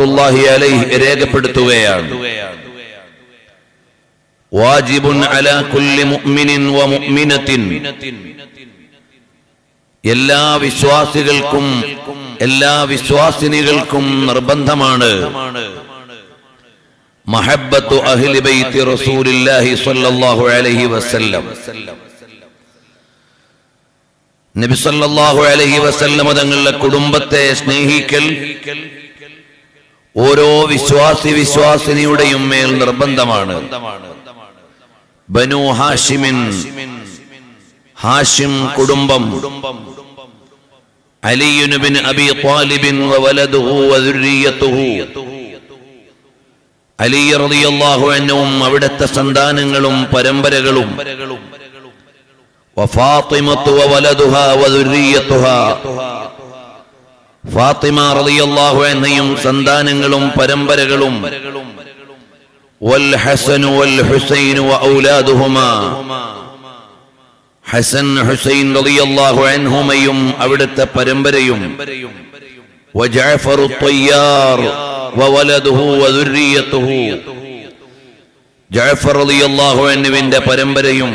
റഹ്മത്തുല്ലാഹി അലൈഹി രേഖപ്പെടുത്തുകയാണ് വാജിബുൻ അലാ കുല്ലി മുഅ്മിനിൻ വ മുഅ്മിനത്തിൻ എല്ലാ വിശ്വാസികൾക്കും എല്ലാ വിശ്വാസിനികൾക്കും നിർബന്ധമാണ് മഹബ്ബത്തു അഹ്ലി ബൈത്തി റസൂലില്ലാഹി സ്വല്ലല്ലാഹു അലൈഹി വസല്ലം നബി സല്ലല്ലാഹു അലൈഹി വസല്ലം തങ്ങളുടെ കുടുംബത്തെ സ്നേഹിക്കൽ ഓരോ വിശ്വാസി വിശ്വാസിനിയുടെയും മേൽ നിർബന്ധമാണ് ബനു ഹാഷിമിൻ ഹാഷിം കുടുംബം അലിയുൻ ബിൻ അബി ത്വാലിബിൻ വവലദുഹു വദുർരിയത്തുഹു അലി റളിയല്ലാഹു അൻഹും അവിടുത്തെ സന്താനങ്ങളും പരമ്പരകളും വഫാത്തിമത്തു വവലദുഹാ വദുർരിയത്തുഹാ ഫാത്തിമ റളിയല്ലാഹു അൻഹയും സന്താനങ്ങളും പരമ്പരകളും വൽ ഹസനു വൽ ഹുസൈൻ വഔലാദുഹുമാ ഹസൻ ഹുസൈൻ റളിയല്ലാഹു അൻഹുമയും അവിടുത്തെ പരമ്പരയും വജഅഫർ الطيار وولده وذريته ജഅഫർ റളിയല്ലാഹു അൻഹുവിന്റെ പരമ്പരയും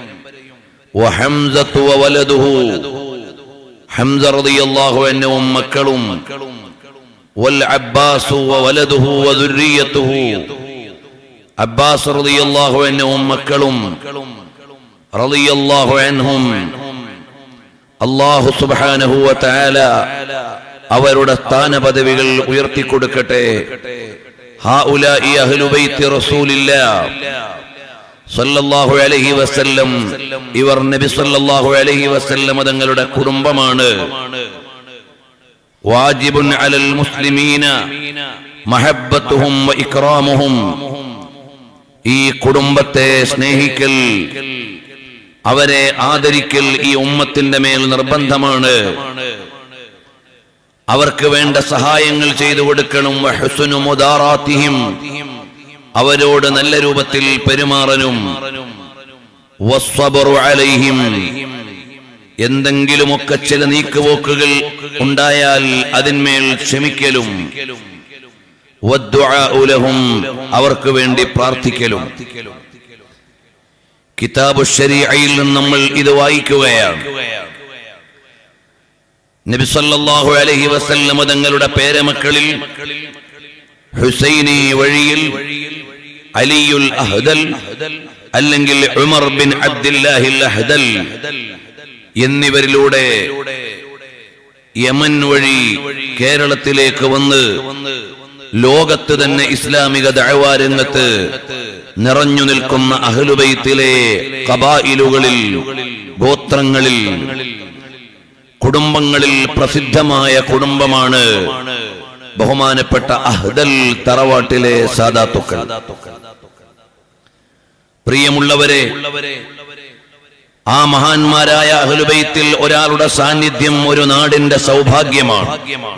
وحمزة وولده ഹംസ റളിയല്ലാഹു അൻഹുവും മക്കളും വൽ അബ്ബാസ് വവലദുഹു വദുർരിയത്തുഹു അബ്ബാസ് റളിയല്ലാഹു അൻഹുവും മക്കളും റളിയല്ലാഹു അൻഹും അല്ലാഹു സുബ്ഹാനഹു വ തആല അവരുടെ സ്ഥാന പദവികൾ ഉയർത്തി കൊടുക്കട്ടെ ഹാഉലാഇ അഹ്ലു ബൈത്തി റസൂലില്ലാഹ് സല്ലല്ലാഹു അലൈഹി വസല്ലം ഇവർ നബി സല്ലല്ലാഹു അലൈഹി വസല്ലം തങ്ങളുടെ കുടുംബമാണ് വാജിബുൻ അലൽ മുസ്ലിമീന മഹബ്ബത്തുഹും വ ഇക്റാമുഹും ഈ കുടുംബത്തെ സ്നേഹിക്കൽ അവരെ ആദരിക്കൽ ഈ ഉമ്മത്തിന്റെ മേൽ നിർബന്ധമാണ് അവർക്ക് വേണ്ട സഹായങ്ങൾ ചെയ്തു കൊടുക്കണം വഹ്സുനു മുദാറാത്തിഹിം അവരോട് നല്ല രൂപത്തിൽ പെരുമാറനും വസ്സബറു അലൈഹിം എന്തെങ്കിലുമൊക്കെ ചില നീക്കുപോക്കുകൾ ഉണ്ടായാൽ അതിന്മേൽ ക്ഷമിക്കലും വദ്ദുആഉ ലഹും അവർക്ക് വേണ്ടി പ്രാർത്ഥിക്കലും കിതാബു ശരീഅയിൽ നിന്ന് നമ്മൾ ഇത് വായിക്കുകയാണ് നബി സല്ലല്ലാഹു അലൈഹി വസല്ലം തങ്ങളുടെ പേരമക്കളിൽ ഹുസൈനി വഴിയിൽ അലിയുൽ അഹ്ദൽ അല്ലെങ്കിൽ ഉമർ ബിൻ അബ്ദുല്ലാഹിൽ അഹ്ദൽ എന്നിവരിലൂടെ യമൻ വഴി കേരളത്തിലേക്ക് വന്ന് ലോകത്ത് തന്നെ ഇസ്ലാമിക ദഅവാരംഗത്ത് നിറഞ്ഞു നിൽക്കുന്ന അഹ്ലുബൈത്തിലെ കബായിലുകളിൽ ഗോത്രങ്ങളിൽ കുടുംബങ്ങളിൽ പ്രസിദ്ധമായ കുടുംബമാണ് ബഹുമാനപ്പെട്ട അഹ്ദൽ തറവാട്ടിലെ സാദാത്തുക്കൾ പ്രിയമുള്ളവരെ ആ മഹാന്മാരായ അഹ്ലുബൈത്തിൽ ഒരാളുടെ സാന്നിധ്യം ഒരു നാടിന്റെ സൗഭാഗ്യമാണ്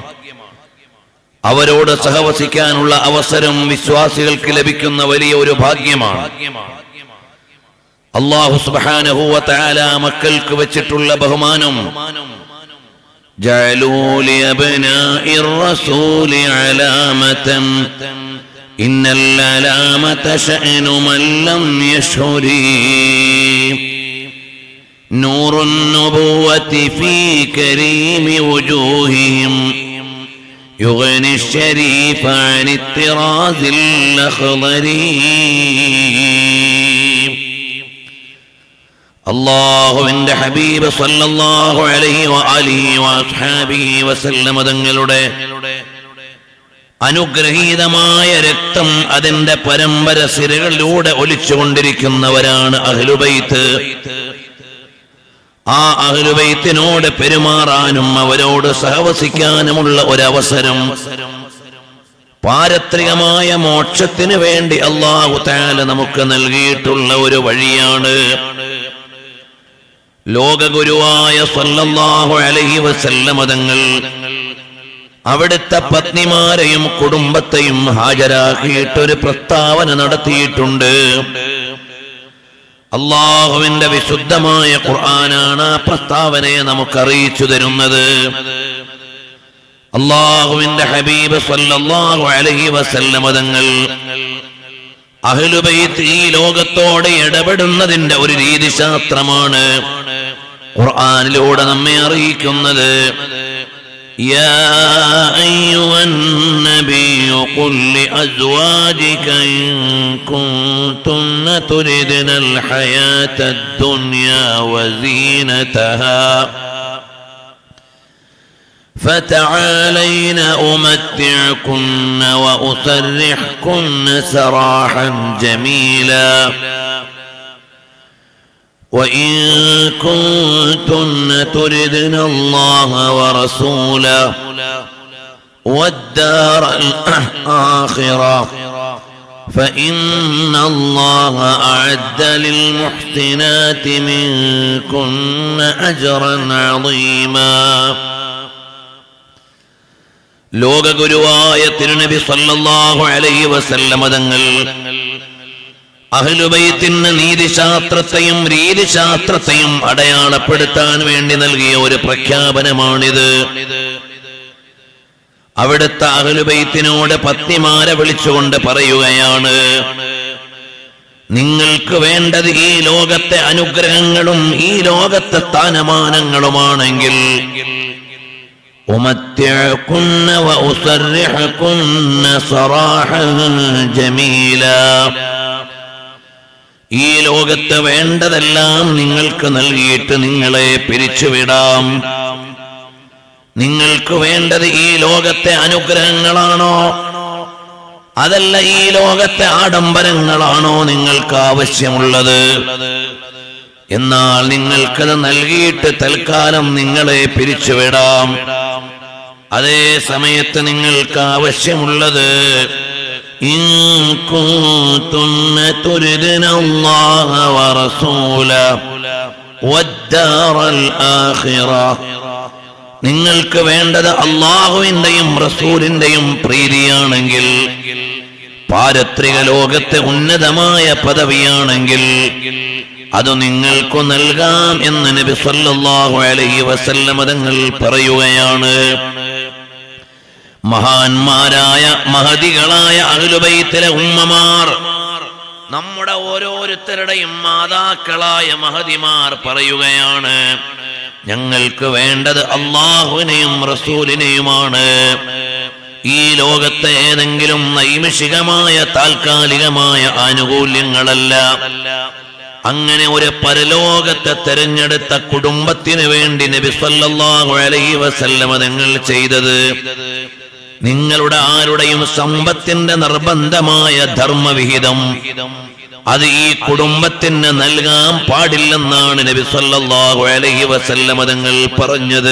അവരോട് സഹവസിക്കാനുള്ള അവസരം വിശ്വാസികൾക്ക് ലഭിക്കുന്ന വലിയ ഒരു ഭാഗ്യമാണ് അള്ളാഹു സുബ്ഹാനഹു വ തആല മക്കൾക്ക് വെച്ചിട്ടുള്ള ബഹുമാനം جعلوا لأبناء الرسول علامة إن العلامة شأن من لم يشهر نور النبوة في كريم وجوههم يغني الشريف عن الطراز الأخضر അള്ളാഹുവിന്റെ ഹബീബ് സല്ലല്ലാഹു അലൈഹി വആലിഹി വഅസ്ഹാബിഹി വസല്ലമ തങ്ങളുടെ അനുഗ്രഹീതമായ രക്തം അതിന്റെ പരമ്പര സിരകളിലൂടെ ഒലിച്ചുകൊണ്ടിരിക്കുന്നവരാണ് അഹ്ലുബൈത്ത് ആ അഹ്ലുബൈത്തിനോട് പെരുമാറാനും അവരോട് സഹവസിക്കാനുമുള്ള ഒരവസരം പാരത്രികമായ മോക്ഷത്തിന് വേണ്ടി അള്ളാഹു താല നമുക്ക് നൽകിയിട്ടുള്ള ഒരു വഴിയാണ് ലോകഗുരുവായ സല്ലല്ലാഹു അലൈഹി വസല്ലമ തങ്ങൾ അവിടുത്തെ പത്നിമാരെയും കുടുംബത്തെയും ഹാജരാക്കിയിട്ടൊരു പ്രസ്താവന നടത്തിയിട്ടുണ്ട് അള്ളാഹുവിന്റെ വിശുദ്ധമായ ഖുർആനാണ് ആ പ്രസ്താവനയെ നമുക്ക് അറിയിച്ചു തരുന്നത് അള്ളാഹുവിന്റെ ഹബീബ് സല്ലല്ലാഹു അലൈഹി വസല്ലമ തങ്ങൾ അഹ്ലുബൈത്ത് ഈ ലോകത്തോട് ഇടപെടുന്നതിന്റെ ഒരു രീതിശാസ്ത്രമാണ് ഖുർആനിലൂടെ നമ്മെ അറിയിക്കുന്നത് يا أيها النبي قل لأزواجك إن كنتن تردن الحياة الدنيا وزينتها فتعالين أمتعكن وأسرحكن سراحا جميلا وإن كنتن تردن الله ورسوله والدار الآخرة فإن الله أعد للمحسنات منكن أجرا عظيما ലോകഗുരുവായ തിരുനബി സല്ലല്ലാഹു അലൈഹി വസല്ലമ തങ്ങൾ അഹ്ലുബൈത്തിന് നീതിശാസ്ത്രത്തെയും രീതിശാസ്ത്രത്തെയും അടയാളപ്പെടുത്താൻ വേണ്ടി നൽകിയ ഒരു പ്രഖ്യാപനമാണിത് അവിടുത്തെ അഹ്ലുബൈത്തിനോട് പത്നിമാരെ വിളിച്ചുകൊണ്ട് പറയുകയാണ് നിങ്ങൾക്ക് വേണ്ടത് ഈ ലോകത്തെ അനുഗ്രഹങ്ങളും ഈ ലോകത്തെ സ്ഥാനമാനങ്ങളുമാണെങ്കിൽ أمتعكن وأسرحكن سراحا جميلا ഈ ലോകത്ത് വേണ്ടതെല്ലാം നിങ്ങൾക്ക് നൽകിയിട്ട് നിങ്ങളെ പിരിച്ചുവിടാം നിങ്ങൾക്ക് വേണ്ടത് ഈ ലോകത്തെ അനുഗ്രഹങ്ങളാണോ അതല്ല ഈ ലോകത്തെ ആഡംബരങ്ങളാണോ നിങ്ങൾക്ക് ആവശ്യമുള്ളത് എന്നാൽ നിങ്ങൾക്കത് നൽകിയിട്ട് തൽക്കാലം നിങ്ങളെ പിരിച്ചുവിടാം അതേ സമയത്ത് നിങ്ങൾക്ക് ആവശ്യമുള്ളത് إن كنتن تردن الله ورسوله والدار الآخرة നിങ്ങൾക്ക് വേണ്ടത് അള്ളാഹുവിന്റെയും റസൂലിന്റെയും പ്രീതിയാണെങ്കിൽ പാരത്രിക ലോകത്തെ ഉന്നതമായ പദവിയാണെങ്കിൽ അത് നിങ്ങൾക്ക് നൽകാം എന്ന് നബി സല്ലല്ലാഹു അലൈഹി വസല്ലമ തങ്ങൾ പറയുകയാണ് മഹാന്മാരായ മഹതികളായ അഹ്ലുബൈത്തിലെ ഉമ്മമാർ നമ്മുടെ ഓരോരുത്തരുടെയും മാതാക്കളായ മഹതിമാർ പറയുകയാണ് ഞങ്ങൾക്ക് വേണ്ടത് അള്ളാഹുവിനെയും റസൂലിനെയുമാണ് ഈ ലോകത്തെ ഏതെങ്കിലും നൈമിഷികമായ താൽക്കാലികമായ ആനുകൂല്യങ്ങളല്ല അങ്ങനെ ഒരു പരലോകത്തെ തെരഞ്ഞെടുത്ത കുടുംബത്തിന് വേണ്ടി നബി സല്ലല്ലാഹു അലൈഹി വസല്ലമ നിങ്ങൾ ചെയ്തത് നിങ്ങളുടെ ആരുടെയും സമ്പത്തിന്റെ നിർബന്ധമായ ധർമ്മവിഹിതം അത് ഈ കുടുംബത്തിന് നൽകാൻ പാടില്ലെന്നാണ് നബി സല്ലല്ലാഹു അലൈഹി വസല്ലമ തങ്ങൾ പറഞ്ഞത്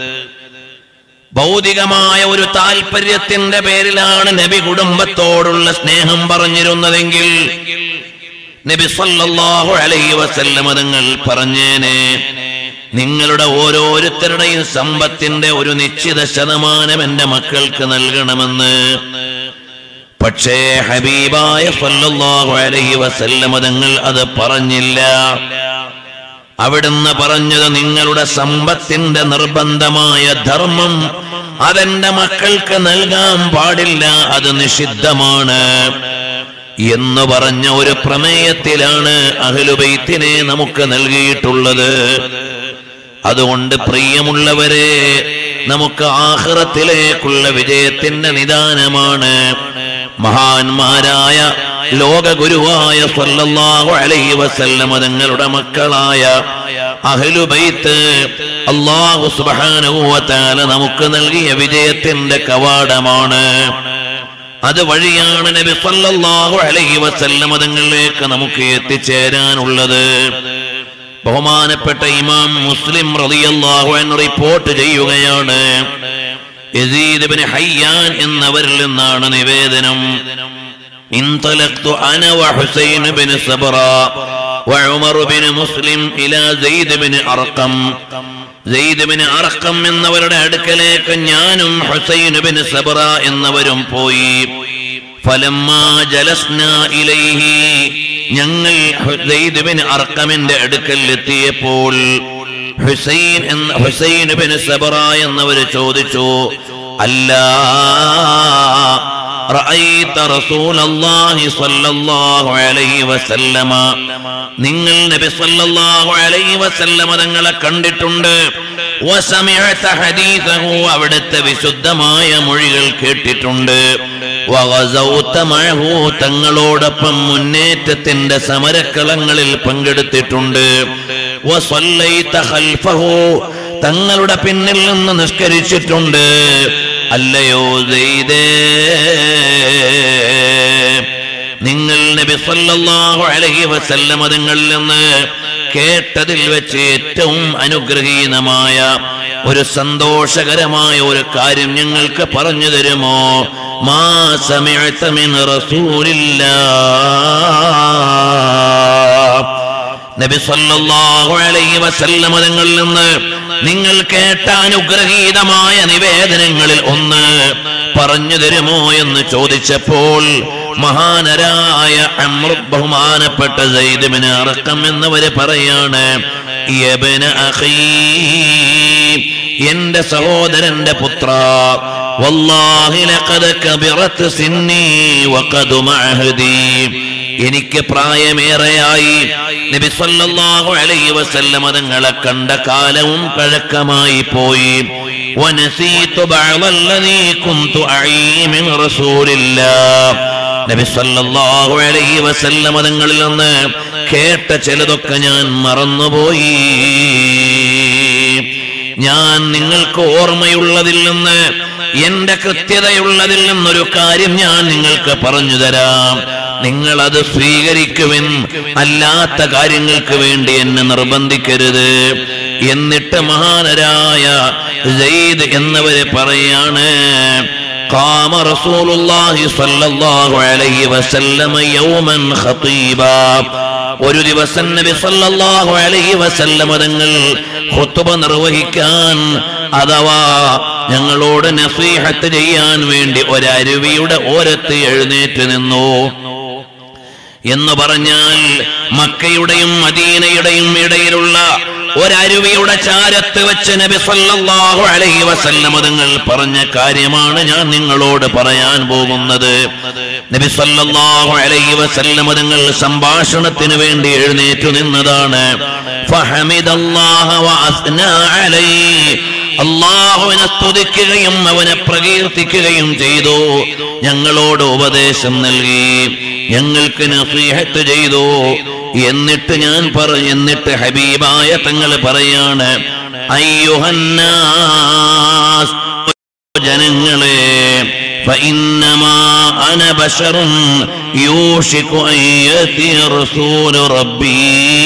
ഭൗതികമായ ഒരു താല്പര്യത്തിന്റെ പേരിലാണ് നബി കുടുംബത്തോടുള്ള സ്നേഹം പറഞ്ഞിരുന്നതെങ്കിൽ നബി സല്ലല്ലാഹു അലൈഹി വസല്ലമ തങ്ങൾ പറഞ്ഞേനെ നിങ്ങളുടെ ഓരോരുത്തരുടെയും സമ്പത്തിന്റെ ഒരു നിശ്ചിത ശതമാനം എന്റെ മക്കൾക്ക് നൽകണമെന്ന് പക്ഷേ ഹബീബായ സല്ലല്ലാഹു അലൈഹി വസല്ലമ തങ്ങൾ അത് പറഞ്ഞില്ല അവിടുന്ന് പറഞ്ഞത് നിങ്ങളുടെ സമ്പത്തിന്റെ നിർബന്ധമായ ധർമ്മം അതെന്റെ മക്കൾക്ക് നൽകാൻ പാടില്ല അത് നിഷിദ്ധമാണ് എന്ന് പറഞ്ഞ ഒരു പ്രമേയത്തിലാണ് അഹ്ലുബൈത്തിനെ നമുക്ക് നൽകിയിട്ടുള്ളത് അതുകൊണ്ട് പ്രിയമുള്ളവരെ നമുക്ക് ആഹ്റത്തിലേക്കുള്ള വിജയത്തിന്റെ നിദാനമാണ് മഹാന്മാരായ ലോകഗുരുവായ സല്ലല്ലാഹു അലൈഹി വസല്ലമ തങ്ങളുടെ മക്കളായ അഹ്ലുബൈത്ത് അല്ലാഹു സുബ്ഹാനഹു വ തആല നമുക്ക് നൽകിയ വിജയത്തിന്റെ കവാടമാണ് അത് വഴിയാണ് നബി സല്ലല്ലാഹു അലൈഹി വസല്ലമ തങ്ങളിലേക്ക് നമുക്ക് എത്തിച്ചേരാനുള്ളത് ബഹുമാനപ്പെട്ട ഇമാം മുസ്ലിം റളിയല്ലാഹു അൻഹു റിപ്പോർട്ട് ചെയ്യുകയാണ് യസീദ് ഇബ്നു ഹയ്യാൻ എന്നവരിൽ നിന്നാണ് നിവേദനം انطلقت انا وحسين بن صبرا وعمر بن مسلم الى زيد بن ارقم സെയ്ദ് ബിൻ അറക്കം എന്നവരുടെ അടുക്കലേക്ക് ഞാനും ഹുസൈൻ ബിൻ സബറ എന്നവരും പോയി ഫലമ്മാ ജലസ്ന ഇലൈഹി ഞങ്ങൾ സെയ്ദ് ബിൻ അർക്കമിന്റെ അടുക്കൽ എത്തിയപ്പോൾ ഹുസൈൻ എന്ന ഹുസൈൻ ബിൻ സബറ എന്നവർ ചോദിച്ചു അല്ല റഅയ്ത റസൂലല്ലാഹി സ്വല്ലല്ലാഹു അലൈഹി വസല്ലമ നിങ്ങൾ നബി സ്വല്ലല്ലാഹു അലൈഹി വസല്ലമ തങ്ങളെ കണ്ടിട്ടുണ്ട് വസമിഅത ഹദീസഹു അവിടുത്തെ വിശുദ്ധമായ മൊഴികൾ കേട്ടിട്ടുണ്ട് വഗസൗത മഅഹു തങ്ങളോടൊപ്പം മുന്നേറ്റത്തിന്റെ സമരക്കളങ്ങളിൽ പങ്കെടുത്തിട്ടുണ്ട് വസല്ലൈത ഖൽഫഹു തങ്ങളുടെ പിന്നിൽ നിന്ന് നിഷ്കരിച്ചിട്ടുണ്ട് അല്ലയോ സെയ്തേ നിങ്ങൾ നബി സല്ലല്ലാഹു അലൈഹി വസല്ലമ തങ്ങളിൽ നിന്ന് കേട്ടതിൽ വെച്ച് ഏറ്റവും അനുഗ്രഹീതമായ ഒരു സന്തോഷകരമായ ഒരു കാര്യം ഞങ്ങൾക്ക് പറഞ്ഞു തരുമോ മാ സമിഅത മിൻ റസൂലില്ലാ നബി സല്ലല്ലാഹു അലൈഹി വസല്ലമ തങ്ങളിൽ നിന്ന് നിങ്ങൾ കേട്ട അനുഗ്രഹീതമായ നിവേദനങ്ങളിൽ ഒന്ന് പറഞ്ഞു തരുമോ എന്ന് ചോദിച്ചപ്പോൾ മഹാനരായ അമ്ര ബഹുമാനപ്പെട്ട സൈദുബിന് അറക്കം എന്നവര് പറയാണ് യബ്ന അഖീ എന്റെ സഹോദരന്റെ പുത്ര വല്ലാഹി ലഖദ് കബിറത് സിന്നി വഖദ് മഅഹദി എനിക്ക് പ്രായമേറെയായി നബി സല്ലല്ലാഹു അലൈഹി വസല്ലമ തങ്ങളെ കണ്ട കാലവും പഴക്കമായി പോയി വനസീതു ബഅദല്ലദീ കുന്തു അഈ മിൻ റസൂലില്ലാഹ് നബി സല്ലല്ലാഹു അലൈഹി വസല്ലമ തങ്ങളിൽ നിന്ന് കേട്ട ചിലതൊക്കെ ഞാൻ മറന്നുപോയി ഞാൻ നിങ്ങൾക്ക് ഓർമ്മയുള്ളതിൽ നിന്ന് എന്റെ കൃത്യതയുള്ളതിൽ നിന്നൊരു കാര്യം ഞാൻ നിങ്ങൾക്ക് പറഞ്ഞു തരാം നിങ്ങൾ അത് സ്വീകരിക്കുവിൻ അല്ലാത്ത കാര്യങ്ങൾക്ക് വേണ്ടി എന്നെ നിർബന്ധിക്കരുത് എന്നിട്ട് മഹാനരായ സെയ്ദ് എന്നവര് പറയാണ് قام رسول الله صلى الله عليه وسلم يوما خطيبا ഒരു ദിവസം നബി സല്ലല്ലാഹു അലൈഹി വസല്ലമ തങ്ങൾ ഖുത്ബ നിർവഹിക്കാൻ അഥവാ ഞങ്ങളോട് നസീഹത്ത് ചെയ്യാൻ വേണ്ടി ഒരരുവിയുടെ ഓരത്ത് എഴുന്നേറ്റ് നിന്നു എന്ന് പറഞ്ഞാൽ മക്കയുടെയും മദീനയുടെയും ഇടയിലുള്ള ഒരരുവിയുടെ ചാരത്ത് വെച്ച് നബി സല്ലല്ലാഹു അലൈഹി വസല്ലമ തങ്ങൾ പറഞ്ഞ കാര്യമാണ് ഞാൻ നിങ്ങളോട് പറയാൻ പോകുന്നത് നബി സല്ലല്ലാഹു അലൈഹി വസല്ലമ തങ്ങൾ സംഭാഷണത്തിന് വേണ്ടി എഴുന്നേറ്റു നിന്നതാണ് ഫഹമിദല്ലാഹ വഅസ്നാ അലൈഹി അള്ളാഹുവിനെ സ്തുതിക്കുകയും അവനെ പ്രകീർത്തിക്കുകയും ചെയ്തു ഞങ്ങളോട് ഉപദേശം നൽകി ഞങ്ങൾക്ക് നസീഹത്ത് ചെയ്തു എന്നിട്ട് ഞാൻ പറ എന്നിട്ട് ഹബീബായ തങ്ങൾ പറയാണ് അയ്യുഹന്നാസ് ജനങ്ങളെ فإنما أنا بشر يوشك أن يأتي رسول ربي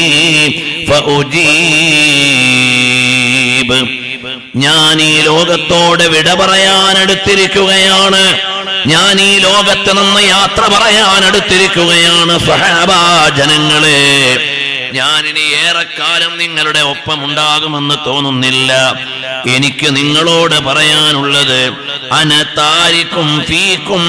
فأجيب ഞാൻ ഈ ലോകത്തോട് വിട പറയാൻ അടുത്തിരിക്കുകയാണ് ഞാൻ ഈ ലോകത്ത് നിന്ന് യാത്ര പറയാൻ അടുത്തിരിക്കുകയാണ് സഹാബാ ജനങ്ങളെ ഞാൻ ഇനി ഏറെക്കാലം നിങ്ങളുടെ ഒപ്പം ഉണ്ടാകുമെന്ന് തോന്നുന്നില്ല എനിക്ക് നിങ്ങളോട് പറയാനുള്ളത് അനതാരിക്കും ഫീക്കും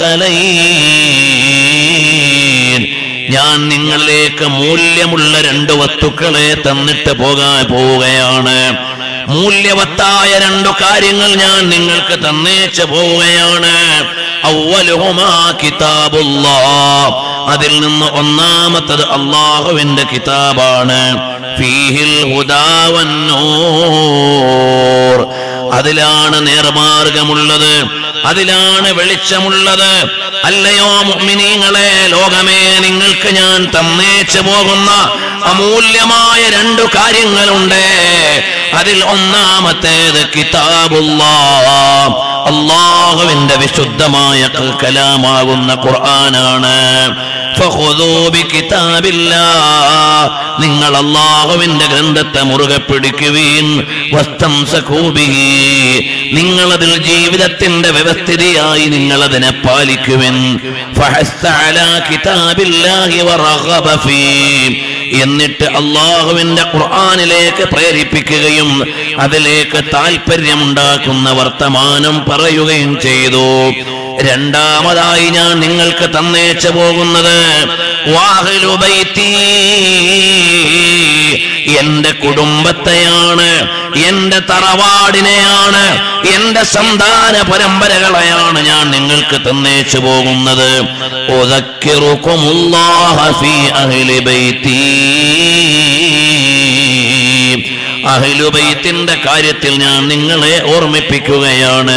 സകലൈൻ ഞാൻ നിങ്ങളിലേക്ക് മൂല്യമുള്ള രണ്ട് വസ്തുക്കളെ തന്നിട്ട് പോകാൻ പോവുകയാണ് മൂല്യവത്തായ രണ്ടു കാര്യങ്ങൾ ഞാൻ നിങ്ങൾക്ക് തന്നേച്ച് പോവുകയാണ് അവ്വലുഹുമാ കിതാബുല്ലാ അതിൽ നിന്ന് ഒന്നാമത്തത് അള്ളാഹുവിന്റെ കിതാബാണ് ഫീഹിൽ ഹുദാവന്നൂർ അതിലാണ് നേർമാർഗമുള്ളത് അതിലാണ് വെളിച്ചമുള്ളത് അല്ലയോ മുഅ്മിനീങ്ങളെ ലോകമേ നിങ്ങൾക്ക് ഞാൻ തന്നേച്ചു പോകുന്ന അമൂല്യമായ രണ്ടു കാര്യങ്ങളുണ്ട് അതിൽ ഒന്നാമത്തേത് കിതാബുല്ലാ അള്ളാഹുവിന്റെ വിശുദ്ധമായ കലാമാകുന്ന ഖുർആനാണ് فخذوا بكتاب الله നിങ്ങൾ അള്ളാഹുവിന്റെ ഗ്രന്ഥത്തെ മുറുകെ പിടിക്കുവീൻ വസ്തംസഖൂബിഹി നിങ്ങൾ അതിൽ ജീവിതത്തിന്റെ വ്യവസ്ഥിതിയായി നിങ്ങൾ അതിനെ പാലിക്കുവിൻ ഫഹസ്സ അലാ കിതാബില്ലാഹി വറഗബ ഫീ എന്നിട്ട് അള്ളാഹുവിന്റെ ഖുർആനിലേക്ക് പ്രേരിപ്പിക്കുകയും അതിലേക്ക് താല്പര്യമുണ്ടാക്കുന്ന വർത്തമാനം പറയുകയും ചെയ്തു രണ്ടാമതായി ഞാൻ നിങ്ങൾക്ക് തന്നേച്ചു പോകുന്നത് വാഹിലു ബൈത്തി എന്റെ കുടുംബത്തെയാണ് എന്റെ തറവാടിനെയാണ് എന്റെ സന്താന പരമ്പരകളെയാണ് ഞാൻ നിങ്ങൾക്ക് തന്നേച്ചു പോകുന്നത് ഉദക്കിറുക്കുമുല്ലാഹ ഫീ അഹ്ലി ബൈത്തി അഹ്ലുബൈത്തിന്റെ കാര്യത്തിൽ ഞാൻ നിങ്ങളെ ഓർമ്മിപ്പിക്കുകയാണ്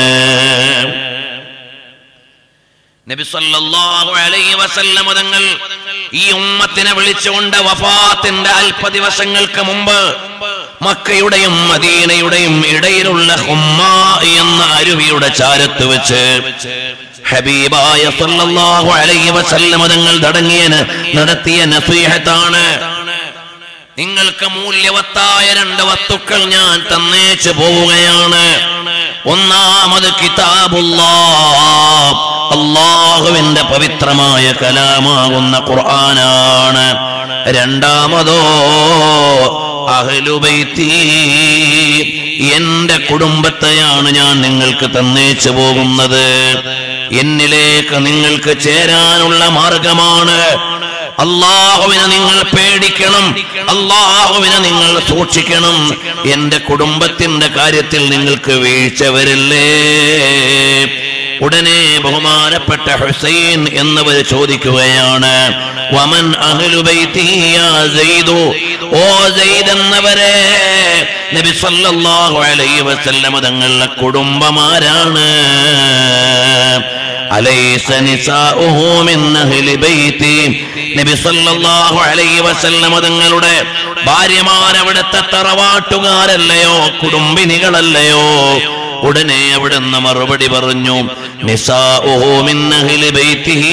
നബി സല്ലല്ലാഹു അലൈഹി വസല്ലം തങ്ങൾ ഈ ഉമ്മത്തിനെ വിളിച്ചുകൊണ്ട് വഫാത്തിന്റെ അല്പ ദിവസങ്ങൾക്ക് മുമ്പ് മക്കയുടെയും മദീനയുടെയും ഇടയിലുള്ള ഹുമ്മ എന്ന അരുവിയുടെ ചാരത്ത് വെച്ച് ഹബീബായ സല്ലല്ലാഹു അലൈഹി വസല്ലം തങ്ങൾ തടങ്ങിയ നടത്തിയ നസീഹത്താണ് നിങ്ങൾക്ക് മൂല്യവത്തായ രണ്ട് വസ്തുക്കൾ ഞാൻ തന്നേച്ചു പോവുകയാണ് ഒന്നാമത് കിതാബുല്ലാ അള്ളാഹുവിന്റെ പവിത്രമായ കലാമാകുന്ന ഖുർആനാണ് രണ്ടാമതോ അഹ്ലുബൈത്തി എന്റെ കുടുംബത്തെയാണ് ഞാൻ നിങ്ങൾക്ക് തന്നേച്ചു പോകുന്നത് എന്നിലേക്ക് നിങ്ങൾക്ക് ചേരാനുള്ള മാർഗമാണ് അള്ളാഹുവിനെ നിങ്ങൾ പേടിക്കണം അള്ളാഹുവിനെ നിങ്ങൾ സൂക്ഷിക്കണം എന്റെ കുടുംബത്തിന്റെ കാര്യത്തിൽ നിങ്ങൾക്ക് വീഴ്ച വരില്ലേ ഉടനെ ബഹുമാനപ്പെട്ട ഹുസൈൻ എന്നവർ ചോദിക്കുകയാണ് വമൻ അഹ്ലു ബൈത്തി യാ സയ്യിദു ഓ സയ്യിദ് എന്നവരെ നബി സല്ലല്ലാഹു അലൈഹി വസല്ലം തങ്ങളുടെ കുടുംബമാരാണ് അലൈസ നിസാഉഹു മിൻ അഹ്ലി ബൈത്തി നബി സല്ലല്ലാഹു അലൈഹി വസല്ലം തങ്ങളുടെ ഭാര്യമാർ അവിടുത്തെ തറവാട്ടുകാരല്ലയോ കുടുംബിനികളല്ലയോ ഉടനെ അവിടുന്ന് മറുപടി പറഞ്ഞു നിസാഉഹു മിൻ അഹ്ലി ബൈത്തിഹി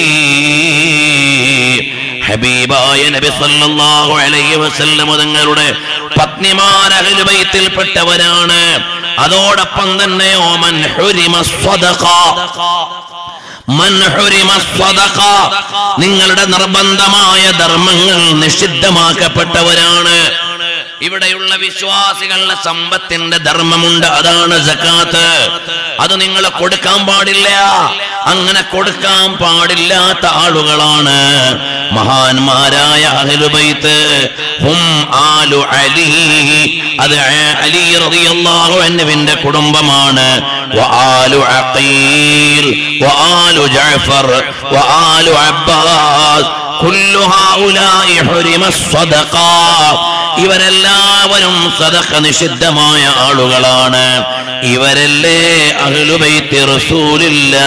ഹബീബായ നബി സല്ലല്ലാഹു അലൈഹി വസല്ലം തങ്ങളുടെ പത്നിമാർ അഹ്ലു ബൈത്തിൽപ്പെട്ടവരാണ് അതോടൊപ്പം തന്നെ ഓമൻ ഹുരിമ സ്വദഖ മൻ ഹുരിമ സ്വദഖ നിങ്ങളുടെ നിർബന്ധമായ ധർമ്മങ്ങൾ നിഷിദ്ധമാക്കപ്പെട്ടവരാണ് ഇവിടെയുള്ള വിശ്വാസികളുടെ സമ്പത്തിന്റെ ധർമ്മമുണ്ട് അതാണ് സക്കാത്ത് അത് നിങ്ങൾ കൊടുക്കാൻ പാടില്ല അങ്ങനെ കൊടുക്കാൻ പാടില്ലാത്ത ആളുകളാണ് മഹാന്മാരായ അഹ്ലുബൈത്ത് ഹും ആലു അലി അത് അലി റളിയല്ലാഹു അൻഹുവിന്റെ കുടുംബമാണ് വആലു അഖീൽ വആലു ജഅഫർ വആലു അബ്ബാസ് കുല്ലു ഹൗലാഇ ഹുരിമ സ്വദഖ ഇവരെല്ലാവരും സദഖ നിഷിദ്ധമായ ആളുകളാണ് ഇവരല്ലേ അഹ്ലുബൈത്തി റസൂലില്ല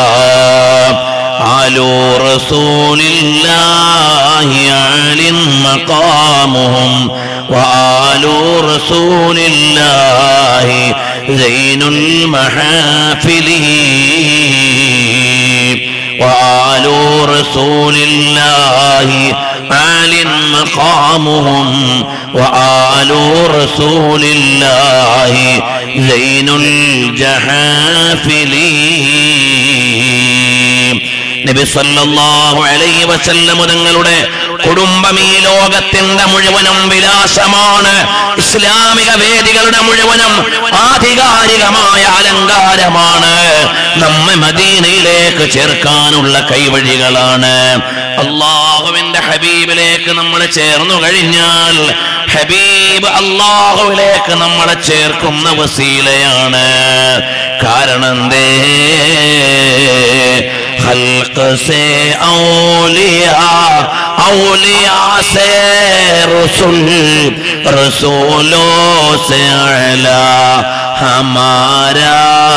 ആലു റസൂലില്ലാഹി അലിൻ മഖാമുഹും وآل رسول الله زين المحافل وآل رسول الله عال مقامهم وآل رسول الله زين الجحافل നബി സല്ലല്ലാഹു അലൈഹി വസല്ലം തങ്ങളുടെ കുടുംബം ഈ ലോകത്തിന്റെ മുഴുവനും വിലാസമാണ് ഇസ്ലാമിക വേദികളുടെ മുഴുവനും ആധികാരികമായ അലങ്കാരമാണ് നമ്മെ മദീനയിലേക്ക് ചേർക്കാനുള്ള കൈവഴികളാണ് അള്ളാഹുവിന്റെ ഹബീബിലേക്ക് നമ്മൾ ചേർന്നു കഴിഞ്ഞാൽ ഹബീബ് അള്ളാഹുവിലേക്ക് നമ്മളെ ചേർക്കുന്ന വസീലയാണ് കാരണം എന്തേ خلق سے اولیاء اولیاء سے رسول رسولوں سے اعلی ہمارا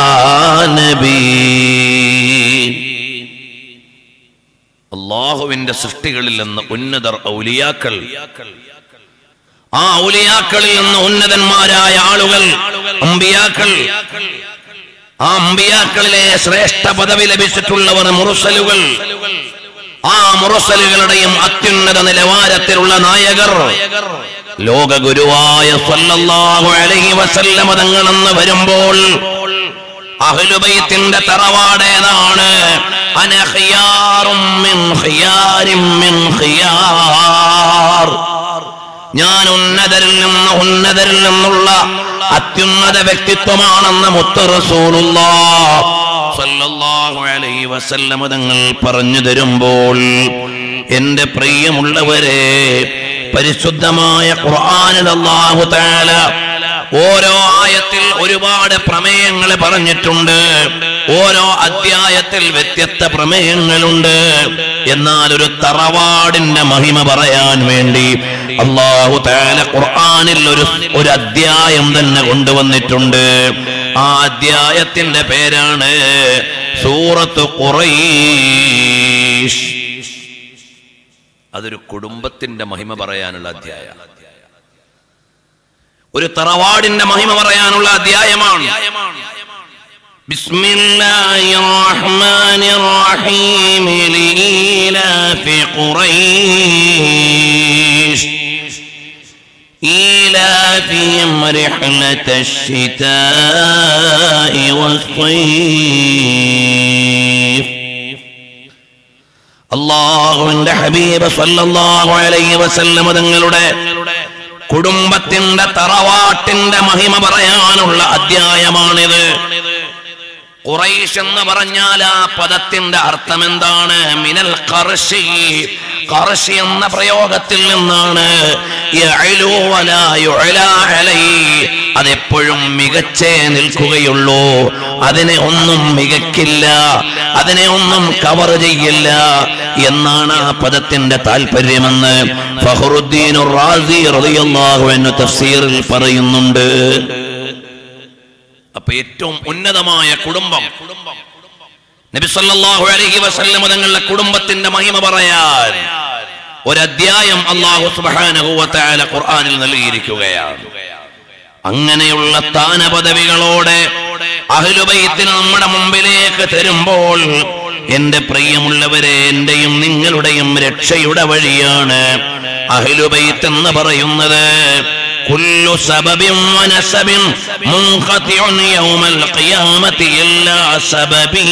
നബി അള്ളാഹുവിന്റെ സൃഷ്ടികളിൽ നിന്ന് ഉന്നതർ ഔലിയാക്കൾ ആ ഔലിയാക്കളിൽ നിന്ന് ഉന്നതന്മാരായ ആളുകൾ അമ്പിയാക്കൾ ആ അമ്പിയാക്കളിലെ ശ്രേഷ്ഠ പദവി ലഭിച്ചിട്ടുള്ളവർ മുറുസലുകൾ ആ മുറസലുകളുടെയും അത്യുന്നത നിലവാരത്തിലുള്ള നായകർ ലോക ഗുരുവായ സല്ലല്ലാഹു അലൈഹി വസല്ലമ തങ്ങളെന്ന് വരുമ്പോൾ അഹ്ലുബൈത്തിന്റെ തറവാടേതാണ് അന ഖിയാറും മിൻ ഖിയാരിൻ മിൻ ഖിയാർ ഞാൻ ഉന്നതരിൽ നിന്ന് ഉന്നതരിൽ നിന്നുള്ള അത്യുന്നത വ്യക്തിത്വമാണെന്ന് മുത്ത റസൂലുള്ളാഹ് സല്ലല്ലാഹു അലൈഹി വസല്ലമ തങ്ങൾ പറഞ്ഞു തരുമ്പോൾ എന്റെ പ്രിയമുള്ളവരെ പരിശുദ്ധമായ ഖുർആനിൽ അല്ലാഹു തആല ഓരോ ആയത്തിൽ ഒരുപാട് പ്രമേയങ്ങൾ പറഞ്ഞിട്ടുണ്ട് ഓരോ അധ്യായത്തിൽ വ്യത്യസ്ത പ്രമേയങ്ങളുണ്ട് എന്നാൽ ഒരു തറവാടിന്റെ മഹിമ പറയാൻ വേണ്ടി അള്ളാഹു താല ഖുർആനിൽ ഒരു ഒരു അധ്യായം തന്നെ കൊണ്ടുവന്നിട്ടുണ്ട് ആ അധ്യായത്തിന്റെ പേരാണ് സൂറത്ത് ഖുറൈശ് അതൊരു കുടുംബത്തിന്റെ മഹിമ പറയാനുള്ള അധ്യായം ഒരു തറവാടിന്റെ മഹിമ പറയാനുള്ള അധ്യായമാണ് بسم الله الرحمن الرحيم لإيلاف قريش إيلافهم رحلة الشتاء والصيف അള്ളാഹുവിന്റെ ഹബീബ് സല്ലല്ലാഹു അലൈഹി വസല്ലം തങ്ങളുടെ കുടുംബത്തിന്റെ തറവാട്ടിന്റെ മഹിമ പറയാനുള്ള അധ്യായമാണിത് ഖുറൈഷ് എന്ന് പറഞ്ഞാൽ ആ പദത്തിന്റെ അർത്ഥം എന്താണ് മിനൽ കർഷി കർഷി എന്ന പ്രയോഗത്തിൽ നിന്നാണ് യഅലു വലാ യുഅലാ അലൈ. അതെപ്പോഴും മികച്ചേ നിൽക്കുകയുള്ളൂ അതിനെ ഒന്നും മികക്കില്ല അതിനെ ഒന്നും കവർ ചെയ്യില്ല എന്നാണ് ആ പദത്തിന്റെ താല്പര്യമെന്ന് ഫഹറുദ്ദീൻ റാസി റളിയല്ലാഹു അൻഹു തഫ്സീറിൽ പറയുന്നുണ്ട് അപ്പൊ ഏറ്റവും ഉന്നതമായ കുടുംബം നബി സല്ലല്ലാഹു അലൈഹി വസല്ലം തങ്ങളുടെ കുടുംബത്തിന്റെ മഹിമ പറയാൻ ഒരധ്യായം അള്ളാഹു സുബ്ഹാനഹു വ തആല ഖുർആനിൽ നൽകിയിരിക്കുകയാണ് അങ്ങനെയുള്ള സ്ഥാനപദവികളോടെ അഹ്ലുബൈത്തിന് നമ്മുടെ മുമ്പിലേക്ക് തരുമ്പോൾ എന്റെ പ്രിയമുള്ളവരെ എന്റെയും നിങ്ങളുടെയും രക്ഷയുടെ വഴിയാണ് അഹ്ലുബൈത്ത് എന്ന് പറയുന്നത് كل سبب ونسب منقطع يوم القيامة إلا سببي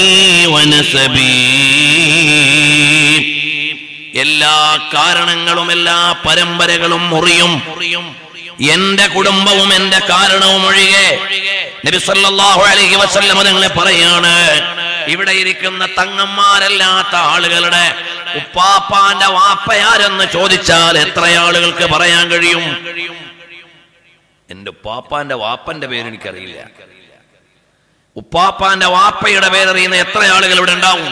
ونسبي എല്ലാ കാരണങ്ങളും എല്ലാ പരമ്പരകളും മുറിയും എന്റെ കുടുംബവും എന്റെ കാരണവും ഒഴികെ നബി സല്ലല്ലാഹു അലൈഹി വസല്ലം നിങ്ങളെ പറയാണ് ഇവിടെ ഇരിക്കുന്ന തങ്ങന്മാരല്ലാത്ത ആളുകളുടെ ഉപ്പാപ്പാന്റെ വാപ്പയാരെന്ന് ചോദിച്ചാൽ എത്ര ആളുകൾക്ക് പറയാൻ കഴിയും എന്റെ ഉപ്പാപ്പാന്റെ വാപ്പന്റെ പേര് എനിക്കറിയില്ല ഉപ്പാപ്പാന്റെ വാപ്പയുടെ പേരറിയുന്ന എത്ര ആളുകൾ ഇവിടെ ഉണ്ടാവും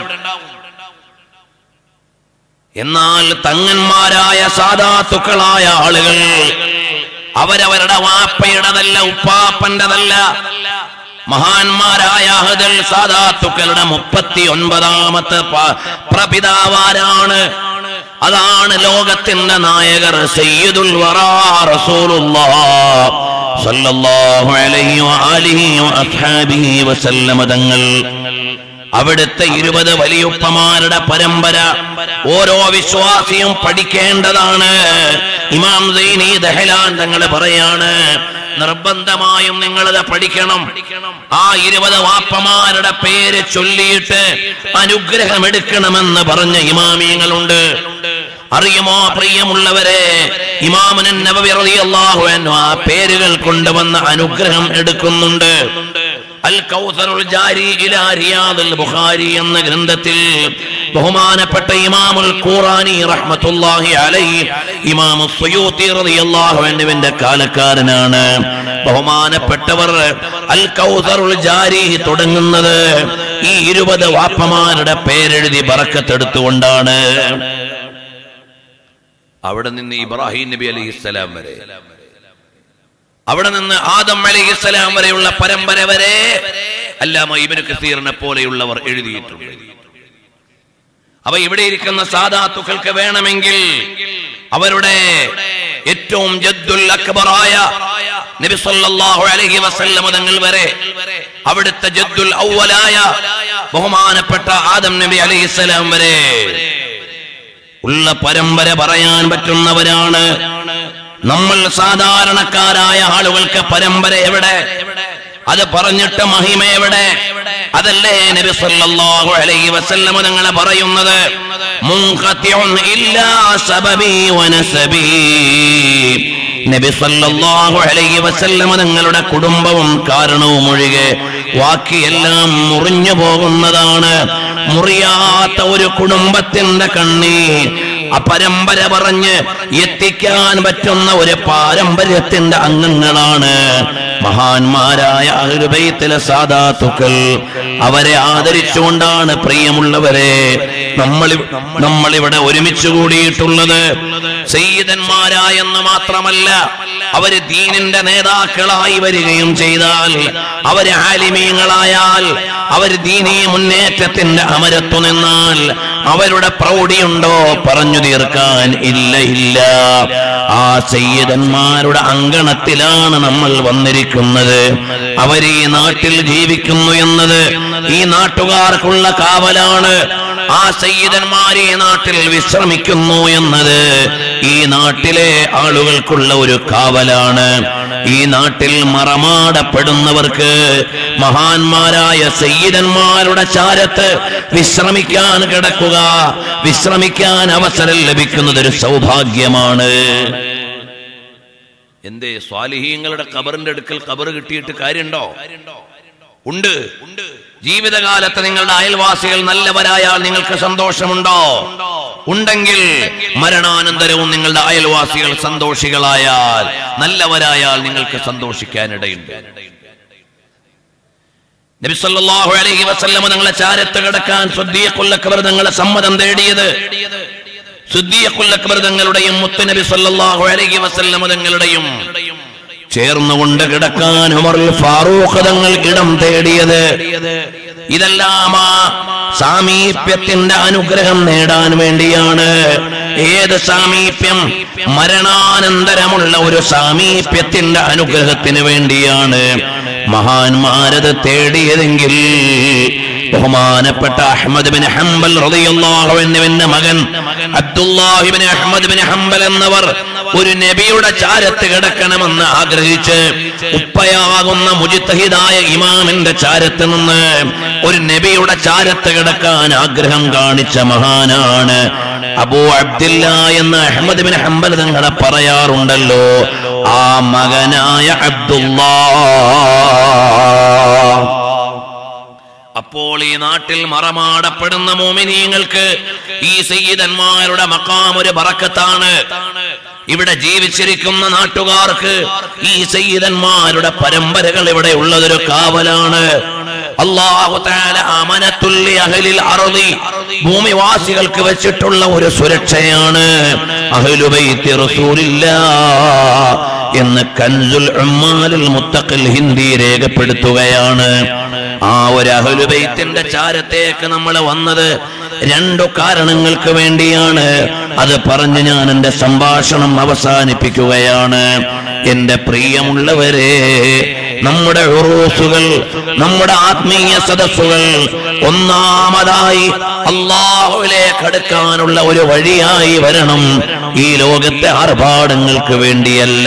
എന്നാൽ തങ്ങന്മാരായ സാധാത്തുക്കളായ ആളുകൾ അവരവരുടെ വാപ്പയുടേതല്ല ഉപ്പാപ്പന്റെതല്ല മഹാന്മാരായ അഹദൽ സാധാത്തുക്കളുടെ മുപ്പത്തി ഒൻപതാമത്തെ പ- പ്രപിതാവാരാണ് അതാണ് ലോകത്തിന്റെ നായകർ സയ്യിദുൽ വറാ റസൂലുള്ളാഹ് സല്ലല്ലാഹു അലൈഹി വആലിഹി വഅസ്ഹാബിഹി വസല്ലമ തങ്ങൾ അവിടുത്തെ ഇരുപത് വലിയുപ്പമാരുടെ പരമ്പര ഓരോ വിശ്വാസിയും പഠിക്കേണ്ടതാണ് ഇമാം സൈനി ദഹലാൻ തങ്ങൾ പറയാണ് നിർബന്ധമായും നിങ്ങളത് പഠിക്കണം ആ ഇരുപത് വാപ്പമാരുടെ പേര് ചൊല്ലിയിട്ട് അനുഗ്രഹം എടുക്കണമെന്ന് പറഞ്ഞ ഇമാമിയങ്ങളുണ്ട് അറിയുമോ പ്രിയമുള്ളവരെ ഇമാമനൻ നബവി റളിയല്ലാഹു അൻഹു ആ പേരുകൾ കൊണ്ടുവന്ന അനുഗ്രഹം എടുക്കുന്നുണ്ട് അൽ കൗസറുൽ ജാരി ഇലാ റിയാദുൽ ബുഖാരി എന്ന ഗ്രന്ഥത്തിൽ ബഹുമാനപ്പെട്ട ഇമാമുൽ ഖുറാനി റഹ്മത്തുള്ളാഹി അലൈഹി ഇമാമു സുയൂത്തി റളിയല്ലാഹു അൻഹുവിന്റെ കാലക്കാരനാണ് ബഹുമാനപ്പെട്ടവർ അൽ കൗസറുൽ ജാരി തുടങ്ങുന്നത് ഈ ഇരുപത് വാപ്പമാരുടെ പേരെഴുതി ബറക്കത്തെടുത്തുകൊണ്ടാണ് അവിടെ നിന്ന് ഇബ്രാഹിം നബി അലൈഹിസ്സലാം വരെ അവിടെ നിന്ന് ആദം അലൈഹിസ്സലാം വരെയുള്ള പരമ്പര വരെ അല്ലാമ ഇബന് കസീറിനെ പോലെയുള്ളവർ എഴുതിയിട്ടുണ്ട് അവ ഇവിടെ ഇരിക്കുന്ന സാധാത്തുക്കൾക്ക് വേണമെങ്കിൽ അവരുടെ ഏറ്റവും ജദ്ദുൽ അക്ബറായ നബി സല്ലല്ലാഹു അലൈഹി വസല്ലം തങ്ങൾ വരെ അവിടുത്തെ ജദ്ദുൽ ഔവലായ ബഹുമാനപ്പെട്ട ആദം നബി അലൈഹിസ്സലാം വരെ ഉള്ള പരമ്പര പറയാൻ പറ്റുന്നവരാണ് നമ്മൾ സാധാരണക്കാരായ ആളുകൾക്ക് പരമ്പര എവിടെ അത് പറഞ്ഞിട്ട് മഹിമ എവിടെ അതല്ലേ നബി സല്ലല്ലാഹു അലൈഹി വസല്ലം തങ്ങളെ പറയുന്നത് മുൻഖത്തിഉൻ ഇല്ലാ സബബി വനസബി നബി സല്ലല്ലാഹു അലൈഹി വസല്ലം തങ്ങളുടെ കുടുംബവും കാരണവും ഒഴികെ ബാക്കിയെല്ലാം മുറിഞ്ഞു പോകുന്നതാണ് മുറിയാത്ത ഒരു കുടുംബത്തിന്റെ കണ്ണീർ ആ പരമ്പര പറഞ്ഞ് എത്തിക്കാൻ പറ്റുന്ന ഒരു പാരമ്പര്യത്തിന്റെ അംഗങ്ങളാണ് മഹാന്മാരായ അഹ്ലുബൈത്തിലെ സാദാത്തുക്കൾ അവരെ ആദരിച്ചുകൊണ്ടാണ് പ്രിയമുള്ളവരെ നമ്മൾ നമ്മളിവിടെ ഒരുമിച്ച് കൂടിയിട്ടുള്ളത് സയ്യിദന്മാരായെന്ന് മാത്രമല്ല അവര് ദീനിന്റെ നേതാക്കളായി വരികയും ചെയ്താൽ അവര് ആലിമീങ്ങളായാൽ അവർ ദീനീ മുന്നേറ്റത്തിന്റെ അമരത്തു നിന്നാൽ അവരുടെ പ്രൗഢിയുണ്ടോ പറഞ്ഞു തീർക്കാൻ ഇല്ല ഇല്ല ആ സയ്യിദന്മാരുടെ അങ്കണത്തിലാണ് നമ്മൾ വന്നിരിക്കുന്നത് അവർ ഈ നാട്ടിൽ ജീവിക്കുന്നു എന്നത് ഈ നാട്ടുകാർക്കുള്ള കാവലാണ് ആ സയ്യിദന്മാർ ഈ നാട്ടിൽ വിശ്രമിക്കുന്നു എന്നത് ഈ നാട്ടിലെ ആളുകൾക്കുള്ള ഒരു കാവലാണ് ഈ നാട്ടിൽ മറമാടപ്പെടുന്നവർക്ക് മഹാന്മാരായ സയ്യിദന്മാരുടെ ചാരത്ത് വിശ്രമിക്കാൻ കിടക്കുക വിശ്രമിക്കാൻ അവസരം ലഭിക്കുന്നത് ഒരു സൗഭാഗ്യമാണ് എന്തേ സ്വാലിഹീങ്ങളുടെ കബറിന്റെ അടുക്കൽ കബർ കിട്ടിയിട്ട് കാര്യമുണ്ടോ ഉണ്ട് ജീവിതകാലത്ത് നിങ്ങളുടെ അയൽവാസികൾ നല്ലവരായാൽ നിങ്ങൾക്ക് സന്തോഷമുണ്ടോ ഉണ്ടെങ്കിൽ മരണാനന്തരവും നിങ്ങളുടെ അയൽവാസികൾ സന്തോഷികളായാൽ നല്ലവരായാൽ നിങ്ങൾക്ക് സന്തോഷിക്കാനിടയുണ്ട് നബി സല്ലല്ലാഹു അലൈഹി വസല്ലമ നിങ്ങളെ ചാരത്ത് കിടക്കാൻ സുദ്ദീഖുൽ അക്ബർ നിങ്ങളെ സമ്മതം തേടിയത് സുദ്ദീഖുൽ അക്ബർ തങ്ങളുടെയും മുത്തുനബി സല്ലല്ലാഹു അലൈഹി വസല്ലമ തങ്ങളുടെയും ചേർന്നുകൊണ്ട് കിടക്കാൻ ഉമറുൽ ഫാറൂഖ് തങ്ങൾ ഇടം തേടിയത് ഇതെല്ലാം ആ സാമീപ്യത്തിന്റെ അനുഗ്രഹം നേടാൻ വേണ്ടിയാണ് ഏത് സാമീപ്യം മരണാനന്തരമുള്ള ഒരു സാമീപ്യത്തിന്റെ അനുഗ്രഹത്തിന് വേണ്ടിയാണ് മഹാന്മാരത് തേടിയതെങ്കിൽ ബഹുമാനപ്പെട്ട അഹമ്മദ് ബിൻ ഹംബൽ റളിയല്ലാഹു അൻഹുവിന്റെ മകൻ അബ്ദുല്ലാഹിബിൻ അഹമ്മദ് ബിൻ ഹംബൽ എന്നവർ ഒരു നബിയുടെ ചാരത്ത് കിടക്കണമെന്ന് ആഗ്രഹിച്ച് ഉപ്പയാകുന്ന മുജിത്തഹിദായ ഇമാമിന്റെ ചാരത്ത് നിന്ന് ഒരു നബിയുടെ ചാരത്ത് കിടക്കാൻ ആഗ്രഹം കാണിച്ച മഹാനാണ് അബൂ അബ്ദില്ല എന്ന് അഹമ്മദ് ബിൻ ഹംബൽ തങ്ങളെ പറയാറുണ്ടല്ലോ ആ മകനായ അബ്ദുല്ലാ അപ്പോൾ ഈ നാട്ടിൽ മറമാടപ്പെടുന്ന മോമിനീങ്ങൾക്ക് ഈ സയ്യിദന്മാരുടെ മക്കാം ഒരു ബറക്കത്താണ് ഇവിടെ ജീവിച്ചിരിക്കുന്ന നാട്ടുകാർക്ക് ഈ സയ്യിദന്മാരുടെ പരമ്പരകൾ ഇവിടെ ഉള്ളതൊരു കാവലാണ് അള്ളാഹു തആല അമനത്തുല്ലി അഹ്ലിൽ അർളി ഭൂമിവാസികൾക്ക് വെച്ചിട്ടുള്ള ഒരു സുരക്ഷയാണ് അഹ്ലു ബൈത്തി റസൂലില്ലാ എന്ന് കൻസുൽ ഉമ്മാലുൽ മുത്തഖിൽ ഹിന്ദി രേഖപ്പെടുത്തുകയാണ് ആ ഒരു അഹലുബൈത്തിന്റെ ചാരത്തേക്ക് നമ്മൾ വന്നത് രണ്ടു കാരണങ്ങൾക്ക് വേണ്ടിയാണ് അത് പറഞ്ഞ് ഞാൻ എന്റെ സംഭാഷണം അവസാനിപ്പിക്കുകയാണ് എന്റെ പ്രിയമുള്ളവരെ നമ്മുടെ ഉറൂസുകൾ നമ്മുടെ ആത്മീയ സദസ്സുകൾ ഒന്നാമതായി അള്ളാഹുവിലേക്ക് അടുക്കാനുള്ള ഒരു വഴിയായി വരണം ഈ ലോകത്തെ ആർഭാടങ്ങൾക്ക് വേണ്ടിയല്ല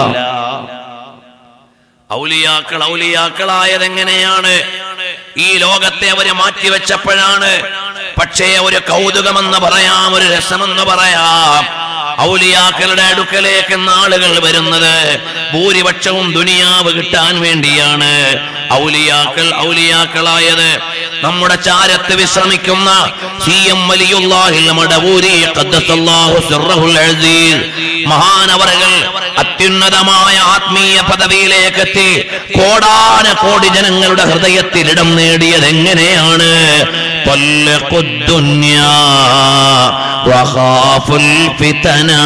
ഔലിയാക്കൾ ഔലിയാക്കളായത് എങ്ങനെയാണ് ഈ ലോകത്തെ അവര് മാറ്റിവെച്ചപ്പോഴാണ് പക്ഷേ ഒരു കൗതുകമെന്ന് പറയാം ഒരു രസമെന്ന് പറയാം ഔലിയാക്കളുടെ അടുക്കലേക്ക് ആളുകൾ വരുന്നത് ഭൂരിപക്ഷവും ദുനിയാവ് കിട്ടാൻ വേണ്ടിയാണ് ഔലിയാക്കൾ ഔലിയാക്കളായത് നമ്മുടെ ചാരത്ത് വിശ്രമിക്കുന്ന സി എം വലിയുല്ലാഹിൽ മടവൂരി ഖദ്ദസല്ലാഹു സിർറഹുൽ അസീസ് മഹാനവറുകൾ അത്യുന്നതമായ ആത്മീയ പദവിയിലേക്ക് എത്തി കോടാന കോടി ജനങ്ങളുടെ ഹൃദയത്തിൽ ഇടം നേടിയത് എങ്ങനെയാണ് طلقوا الدنيا وخافوا الفتنا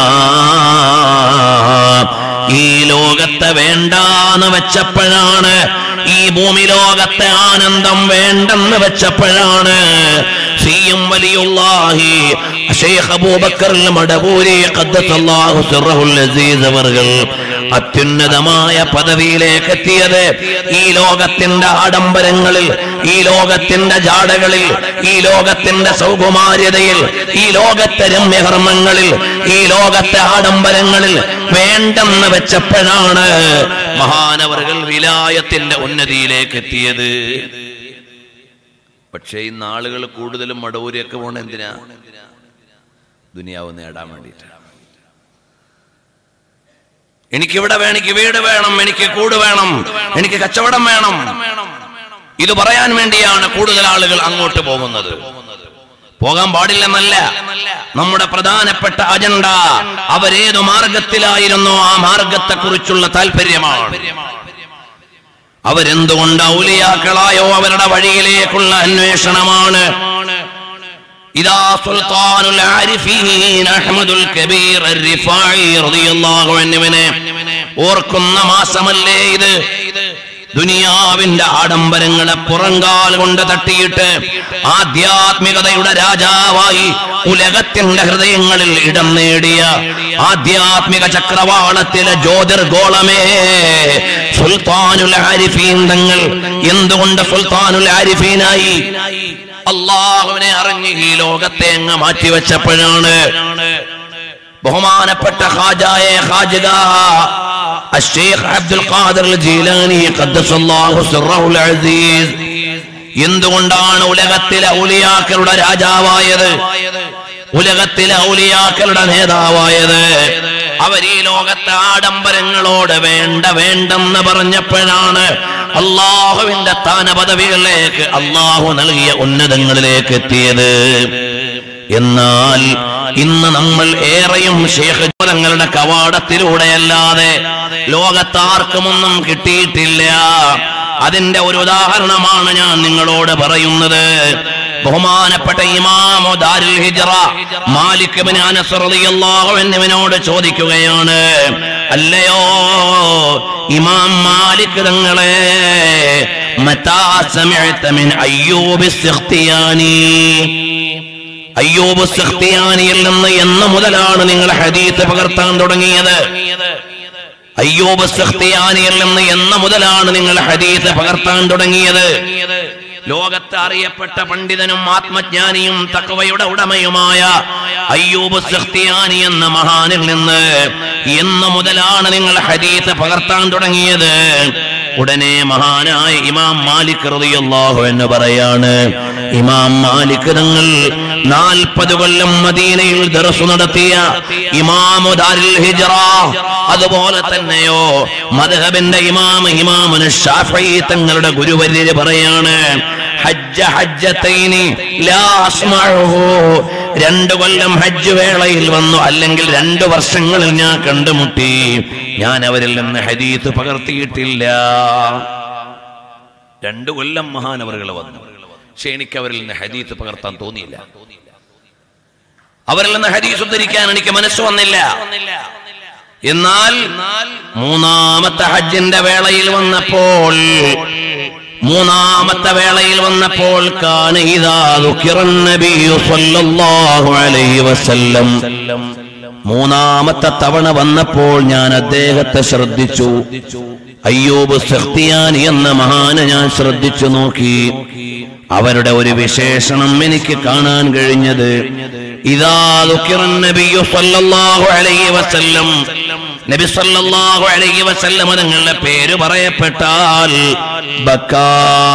ഈ ലോകത്തെ വേണ്ടാന്ന് വെച്ചപ്പോഴാണ് ഈ ഭൂമി ലോകത്തെ ആനന്ദം വേണ്ടെന്ന് വെച്ചപ്പോഴാണ് സിയും വലിയുള്ളാഹി ഷെയ്ഖ് അബൂബക്കർ മടപൂരി ഖദ്ദസല്ലാഹു സിർറഹുൽ അസീസ് അവർകൾ അത്യുന്നതമായ പദവിയിലേക്ക് എത്തിയത് ഈ ലോകത്തിന്റെ ആഡംബരങ്ങളിൽ ഈ ലോകത്തിന്റെ ജാടകളിൽ ഈ ലോകത്തിന്റെ സൗകുമാര്യതയിൽ ഈ ലോകത്തെ രമ്യകർമ്മങ്ങളിൽ ഈ ലോകത്തെ ആഡംബരങ്ങളിൽ വേണ്ടെന്ന് വെച്ചപ്പോഴാണ് മഹാനവറുകൾ വിലായത്തിന്റെ ഉന്നതിയിലേക്ക് എത്തിയത് പക്ഷേ ഇന്ന് ആളുകൾ കൂടുതലും മടവൂരിയൊക്കെ പോണ എന്തിനാ ദുനിയാവ് നേടാൻ വേണ്ടിയിട്ടാണ് എനിക്ക് ഇവിടെ വേണം എനിക്ക് വീട് വേണം എനിക്ക് കൂട് വേണം എനിക്ക് കച്ചവടം വേണം ഇത് പറയാൻ വേണ്ടിയാണ് കൂടുതൽ ആളുകൾ അങ്ങോട്ട് പോകുന്നത് പോകാൻ പാടില്ലെന്നല്ല നമ്മുടെ പ്രധാനപ്പെട്ട അജണ്ട അവരേതു മാർഗത്തിലായിരുന്നോ ആ മാർഗത്തെ കുറിച്ചുള്ള താല്പര്യമാണ് അവരെന്തുകൊണ്ട് ഔലിയാക്കളായോ അവരുടെ വഴിയിലേക്കുള്ള അന്വേഷണമാണ് ഇതാ സുൽത്താനുൽ ആരിഫീൻ അഹ്മദുൽ കബീർ അർ-റിഫായി റളിയല്ലാഹു അൻഹുവിനെ ഓർക്കുന്ന മാസമല്ലേ ഇത് ദുനിയാവിന്റെ ആഡംബരങ്ങളെ പുറങ്കാൽ കൊണ്ട് തട്ടിയിട്ട് ആധ്യാത്മികതയുടെ രാജാവായി ഉലകത്തിന്റെ ഹൃദയങ്ങളിൽ ഇടം നേടിയ ആധ്യാത്മിക ചക്രവാളത്തിലെ ജ്യോതിർഗോളമേ സുൽത്താനുൽ ആരിഫീൻ തങ്ങൾ എന്തുകൊണ്ട് സുൽത്താനുൽ ആരിഫീനായി അള്ളാഹുവിനെ അറിഞ്ഞ് ഈ ലോകത്തെ അങ്ങ് മാറ്റിവെച്ചപ്പോഴാണ് ബഹുമാനപ്പെട്ട ഖാജായ ഖാജിദ അഷ്ഷേഖ് അബ്ദുൽ ഖാദിർ ജീലാനി ഖദ്ദസല്ലാഹു സിർറഹുൽ അസീസ് എന്തുകൊണ്ടാണ് ഉലകത്തിലെ ഔലിയാക്കളുടെ രാജാവായത് ഉലകത്തിലെ ഔലിയാക്കളുടെ നേതാവായത് അവർ ഈ ലോകത്തെ ആഡംബരങ്ങളോട് വേണ്ട വേണ്ടെന്ന് പറഞ്ഞപ്പോഴാണ് അള്ളാഹുവിന്റെ സ്ഥാന പദവികളിലേക്ക് അള്ളാഹു നൽകിയ ഉന്നതങ്ങളിലേക്ക് എത്തിയത് എന്നാൽ ഇന്ന് നമ്മൾ ഏറെയും ശേഖരങ്ങളുടെ കവാടത്തിലൂടെയല്ലാതെ ലോകത്താർക്കുമൊന്നും കിട്ടിയിട്ടില്ല അതിന്റെ ഒരു ഉദാഹരണമാണ് ഞാൻ നിങ്ങളോട് പറയുന്നത് ബഹുമാനപ്പെട്ട ഇമാമു ദാരുൽ ഹിജ്റ മാലിക് ബിൻ അനസ് റളിയല്ലാഹു അൻഹുവിനോട് ചോദിക്കുകയാണ് അല്ലയോ ഇമാം മാലിക് തങ്ങളെ മതാ സമിഅത മിൻ അയ്യൂബ് ഇസ്തിഖ്തിയാനി അയ്യൂബ് സഖ്തിയാനിയിൽ നിന്ന് എന്ന് മുതലാണ് നിങ്ങൾ ഹദീത്ത് പകർത്താൻ തുടങ്ങിയത് അയ്യൂബ് സഖ്തിയാനിയിൽ നിന്ന് എന്ന് മുതലാണ് നിങ്ങൾ ഹദീത്ത് പകർത്താൻ തുടങ്ങിയത് ലോകത്ത് അറിയപ്പെട്ട പണ്ഡിതനും ആത്മജ്ഞാനിയും തക്കവയുടെ ഉടമയുമായ അയ്യൂബ് സഖ്തിയാനി എന്ന മഹാനിൽ നിന്ന് എന്ന് മുതലാണ് നിങ്ങൾ ഹദീത്ത് പകർത്താൻ തുടങ്ങിയത് ഉടനെ മഹാനായ ഇമാം മാലിക് റളിയല്ലാഹു എന്ന് പറയാണ് ഇമാം മാലിക് തങ്ങൾ നാൽപ്പത് കൊല്ലം മദീനയിൽ ദർസ് നടത്തിയ ഇമാമു ദാരുൽ ഹിജ്റ അതുപോലെ തന്നെയോ മദ്ഹബിന്റെ ഇമാം ഇമാമുന ഷാഫി തങ്ങളുടെ ഗുരുവര്യര് പറയാണ് ഹജ്ജ ഹജ്ജത്തൈനി ലാ അസ്മഉഹു രണ്ടു കൊല്ലം ഹജ്ജ് വേളയിൽ വന്നു അല്ലെങ്കിൽ രണ്ടു വർഷങ്ങളിൽ ഞാൻ കണ്ടുമുട്ടി ഞാൻ അവരിൽ നിന്ന് ഹദീത്ത് പകർത്തിയിട്ടില്ല രണ്ടു കൊല്ലം മഹാനവറുകൾ വന്നു പക്ഷെ എനിക്ക് അവരിൽ നിന്ന് ഹദീത്ത് പകർത്താൻ തോന്നിയില്ല അവരിൽ നിന്ന് ഹദീസ് ഉദ്ധരിക്കാൻ എനിക്ക് മനസ്സ് വന്നില്ല എന്നാൽ മൂന്നാമത്തെ ഹജ്ജിന്റെ വേളയിൽ വന്നപ്പോൾ മൂന്നാമത്തെ വേളയിൽ വന്നപ്പോൾ കാന ഇദാ ദുഖിറൻ നബിയു സ്വല്ലല്ലാഹു അലൈഹി വസല്ലം മൂന്നാമത്തെ തവണ വന്നപ്പോൾ ഞാൻ അദ്ദേഹത്തെ ശ്രദ്ധിച്ചു അയ്യൂബ് സഖ്തിയാൻ എന്ന മഹാന് ഞാൻ ശ്രദ്ധിച്ചു നോക്കി അവരുടെ ഒരു വിശേഷണം എനിക്ക് കാണാൻ കഴിഞ്ഞത് ഇതാ ദുഖിറൻ നബിയു സ്വല്ലല്ലാഹു അലൈഹി വസല്ലം നബി സല്ലല്ലാഹു അലൈഹി വസല്ലം തങ്ങളുടെ പേര് പറയപ്പെട്ടാൽ ബക്കാ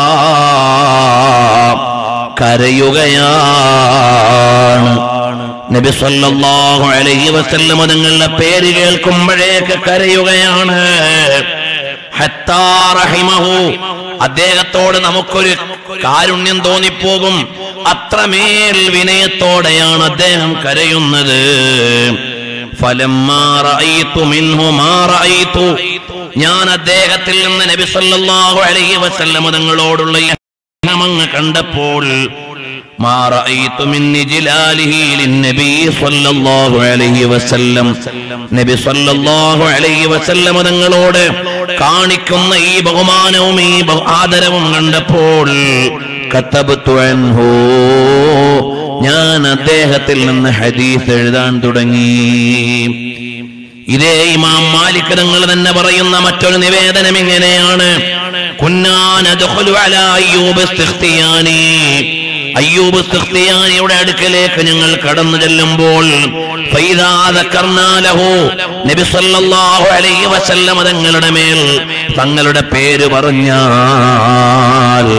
കരയുകയാണ് നബി സല്ലല്ലാഹു അലൈഹി വസല്ലം തങ്ങളുടെ പേര് കേൾക്കുമ്പോഴേക്ക് കരയുകയാണ് ഹത്താ റഹിമഹു അദ്ദേഹത്തോട് നമുക്കൊരു കാരുണ്യം തോന്നിപ്പോകും അത്രമേൽ വിനയത്തോടെയാണ് അദ്ദേഹം കരയുന്നത് ഫലമ്മാ റഅയ്തു മിൻഹു മാ റഅയ്തു ഞാൻ അദ്ദേഹത്തിൽ നിന്ന് നബി സല്ലല്ലാഹു അലൈഹി വസല്ലം തങ്ങളോടുള്ള ഈ സ്നേഹമങ്ങ് കണ്ടപ്പോൾ ما رأيت من إجلاله للنبي صلى الله عليه وسلم നബി സല്ലല്ലാഹു അലൈഹി വസല്ലം തങ്ങളോട് കാണിക്കുന്ന ഈ ബഹുമാനവും ഈ ബഹു- ആദരവും കണ്ടപ്പോൾ കത്തബത്തു അൻഹു ഞാൻ അദ്ദേഹത്തിൽ നിന്ന് ഹദീസ് എഴുതാൻ തുടങ്ങി ഇതേ ഇമാം മാലിക് തങ്ങൾ തന്നെ പറയുന്ന മറ്റൊരു നിവേദനം ഇങ്ങനെയാണ് കുന്നാനദ്ഖുലു അലാ അയ്യൂബ് ഇസ്തിഖ്തിയാനി അയ്യൂബ് ഇസ്തിഖ്തിയാനിയുടെ അടുക്കലേക്ക് ഞങ്ങൾ കടന്നു ചെല്ലുമ്പോൾ ഫൈദാ ദക്കർനാ ലഹു നബി സല്ലല്ലാഹു അലൈഹി വസല്ലം തങ്ങളുടെ മേൽ തങ്ങളുടെ പേര് പറഞ്ഞാൽ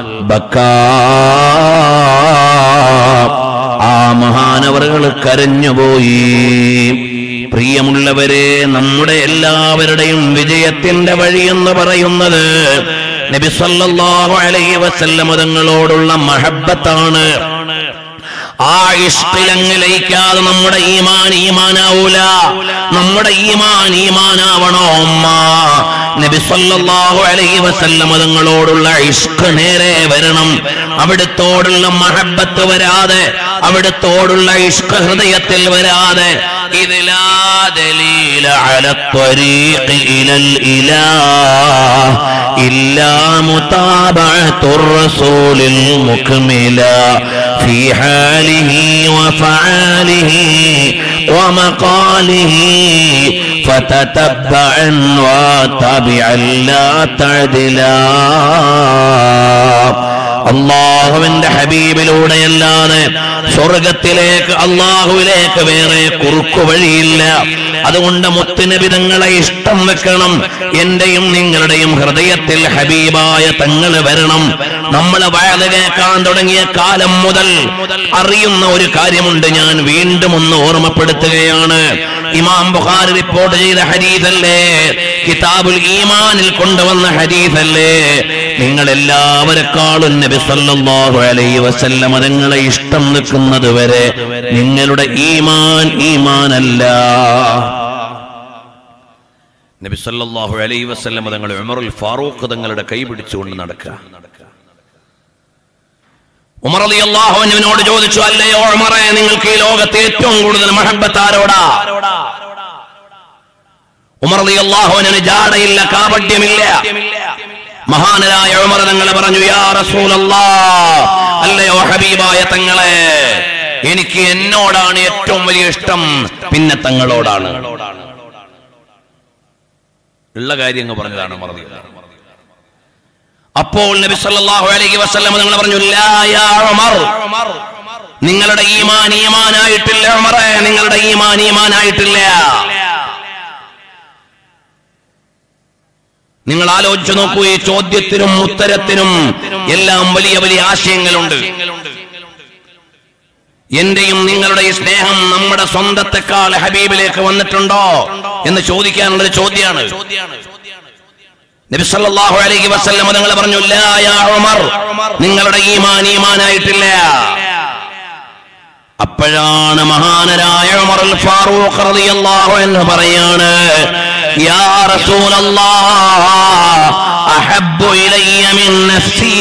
ബക്കാ ആ മഹാനവറുകൾ കരഞ്ഞുപോയി പ്രിയമുള്ളവരെ നമ്മുടെ എല്ലാവരുടെയും വിജയത്തിന്റെ വഴി എന്ന് പറയുന്നത് നബി സല്ലല്ലാഹു അലൈഹി വസല്ലം തങ്ങളോടുള്ള മഹബത്താണ് ആ ഇഷ്ടിലങ്ങ് ലയിക്കാതെ നമ്മുടെ ഈമാൻ ഈമാനാവൂല നമ്മുടെ ഈമാൻ ഈമാനാവണോ ഉമ്മ നബി സല്ലല്ലാഹു അലൈഹി വസല്ലം തങ്ങളോടുള്ള ഇഷ്ക് നേരെ വരണം അവിടുത്തോടുള്ള മഹബത്ത് വരാതെ അവിടുത്തോടുള്ള ഇഷ്ക് ഹൃദയത്തിൽ വരാതെ ഇത് ലാ ദലീല അല الطريق إلى الإله إلا متابعة الرسول المكملة في حاله وفعاله ومقاله فتتبعا وتابعا لا تعدلا അള്ളാഹുവിന്റെ ഹബീബിലൂടെയല്ലാതെ സ്വർഗത്തിലേക്ക് അള്ളാഹുവിലേക്ക് വേറെ കുറുക്കു വഴിയില്ല അതുകൊണ്ട് മുത്തുനബിതങ്ങളെ ഇഷ്ടം വെക്കണം എന്റെയും നിങ്ങളുടെയും ഹൃദയത്തിൽ ഹബീബായ തങ്ങൾ വരണം നമ്മൾ വയത് കേൾക്കാൻ തുടങ്ങിയ കാലം മുതൽ അറിയുന്ന ഒരു കാര്യമുണ്ട് ഞാൻ വീണ്ടും ഒന്ന് ഓർമ്മപ്പെടുത്തുകയാണ് ഇമാം ബുഖാരി റിപ്പോർട്ട് ചെയ്ത ഹദീസല്ലേ കിതാബുൽ ഈമാനിൽ കൊണ്ടുവന്ന ഹദീസല്ലേ നിങ്ങൾ എല്ലാവരെക്കാളും നബി സല്ലല്ലാഹു അലൈഹി വസല്ലം നിങ്ങളെ ഇഷ്ടം നിൽക്കുന്നത് വരെ നിങ്ങളുടെ ഈമാൻ ഈമാനല്ല നബി സല്ലല്ലാഹു അലൈഹി വസല്ലം തങ്ങൾ ഉമറുൽ ഫാറൂഖ് തങ്ങളുടെ കൈ പിടിച്ചുകൊണ്ട് നടക്കുക ഉമർ അലി അള്ളാഹുവിനോട് ചോദിച്ചു അല്ലയോ ഉമറെ നിങ്ങൾക്ക് ഈ ലോകത്തെ ഏറ്റവും കൂടുതൽ മഹബത്ത് ആരോടാ ഉമർ അലി അള്ളാഹുവിന് ജാടയില്ല കാപട്യമില്ല മഹാനരായ ഉമർ തങ്ങളെ പറഞ്ഞു യാ റസൂലല്ലാ അല്ലയോ ഹബീബായ തങ്ങളെ എനിക്ക് എന്നോടാണ് ഏറ്റവും വലിയ ഇഷ്ടം പിന്നെ തങ്ങളോടാണ് ഉള്ള കാര്യങ്ങൾ പറഞ്ഞതാണ് ഉമർ റളിയല്ലാഹു അൻഹു. അപ്പോൾ നബി സല്ലല്ലാഹു അലൈഹി വസല്ലം നിങ്ങൾ പറഞ്ഞു ലാ യാ ഉമർ നിങ്ങളുടെ ഈമാൻ ഈമാനായിട്ടില്ല ഉമറേ നിങ്ങളുടെ ഈമാൻ ഈമാനായിട്ടില്ല നിങ്ങൾ ആലോചിച്ചു നോക്കൂ ഈ ചോദ്യത്തിനും ഉത്തരത്തിനും എല്ലാം വലിയ വലിയ ആശയങ്ങളുണ്ട് എന്റെയും നിങ്ങളുടെ ഈ സ്നേഹം നമ്മുടെ സ്വന്തത്തെക്കാൾ ഹബീബിലേക്ക് വന്നിട്ടുണ്ടോ എന്ന് ചോദിക്കാനുള്ള ഒരു ചോദ്യമാണ് നബി സല്ലല്ലാഹു അലൈഹി വസല്ലം നിങ്ങൾ പറഞ്ഞു ലാ യാ ഉമർ നിങ്ങളുടെ ഈമാൻ ഈമാനായിട്ടില്ല അപ്പോഴാണ് മഹാനരായ ഉമറുൽ ഫാറൂഖ് റളിയല്ലാഹു അൻഹു പറയാണ് യാ റസൂലല്ലാഹ് അഹബ്ബു ഇലയ്യ മിൻ നഫ്സി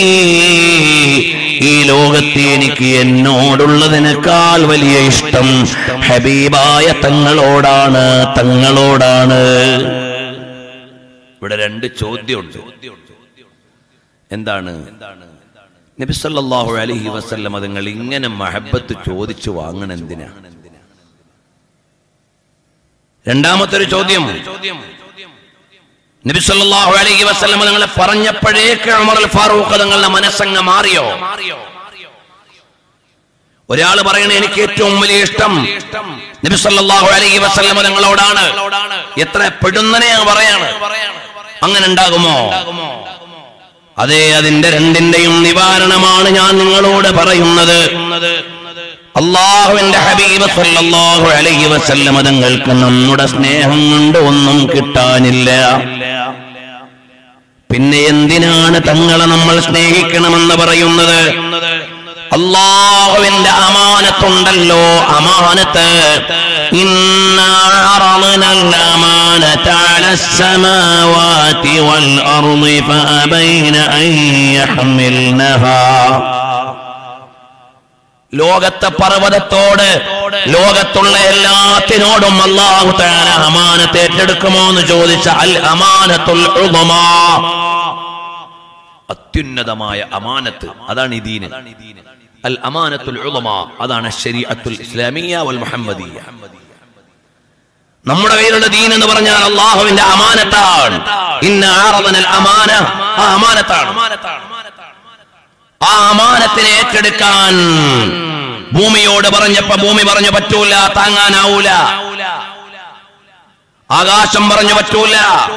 ഈ ലോകത്ത് എനിക്ക് എന്നോടുള്ളതിനേക്കാൾ വലിയ ഇഷ്ടം ഹബീബായ തങ്ങളോടാണ് തങ്ങളോടാണ് ഇവിടെ രണ്ട് ചോദ്യമുണ്ട് എന്താണ് നബി സല്ലല്ലാഹു അലൈഹി വസല്ലം അതുങ്ങൾ ഇങ്ങനെ മഹബത്ത് ചോദിച്ചു വാങ്ങണ എന്തിനാ രണ്ടാമത്തെ ഒരു ചോദ്യം നബി സല്ലല്ലാഹു അലൈഹി വസല്ലം നിങ്ങളെ പറഞ്ഞപ്പോഴേക്ക് ഉമർ അൽ ഫാറൂഖ് തങ്ങളുടെ മനസ്സങ്ങ് മാറിയോ ഒരാൾ പറയണ എനിക്ക് ഏറ്റവും വലിയ ഇഷ്ടം നബി സല്ലല്ലാഹു അലൈഹി വസല്ലം നിങ്ങളോടാണ് എത്ര പെടുന്നനെ പറയാണ് അങ്ങനെ ഉണ്ടാകുമോ അതെ അതിന്റെ രണ്ടിന്റെയും നിവാരണമാണ് ഞാൻ നിങ്ങളോട് പറയുന്നത് അള്ളാഹുവിന്റെ ഹബീബ് സല്ലല്ലാഹു അലൈഹി വസല്ലം തങ്ങൾക്ക് നമ്മുടെ സ്നേഹം കൊണ്ട് ഒന്നും കിട്ടാനില്ല പിന്നെ എന്തിനാണ് തങ്ങളെ നമ്മൾ സ്നേഹിക്കണമെന്ന് പറയുന്നത് അള്ളാഹുവിന്റെ അമാനത്തുണ്ടല്ലോ അമാനത്ത് ഇന്നാ അറളനൽ അമാനത അലസ് സമാവാതി വൽ അർളി ഫഅബൈന അൻ യഹ്മിൽനഹാ ലോകത്തെ പർവ്വതത്തോട് ലോകത്തുള്ള എല്ലാത്തിനോടും അള്ളാഹു താല അമാനത്ത് ഏറ്റെടുക്കുമോ എന്ന് ചോദിച്ച അൽ അമാനത്തുൽ ഉദമാ അത്യുന്നതമായ അമാനത്ത് അതാണ് ഈ ദീന് അൽ അമാനത്തുൽ ഉദമാ അതാണ് ശരീഅത്തുൽ ഇസ്ലാമിയ വൽ മുഹമ്മദിയ നമ്മുടെ കയ്യിലുള്ള ദീൻ എന്ന് പറഞ്ഞാൽ അള്ളാഹുവിന്റെ അമാനത്താണ് ഇന്ന ആറവനൽ അമാന ആ അമാനത്താണ് ആ അമാനത്തിനെ ഏറ്റെടുക്കാൻ ഭൂമിയോട് പറഞ്ഞപ്പോ ഭൂമി പറഞ്ഞു പറ്റൂല താങ്ങാനാവൂല ആകാശം പറഞ്ഞു പറ്റൂല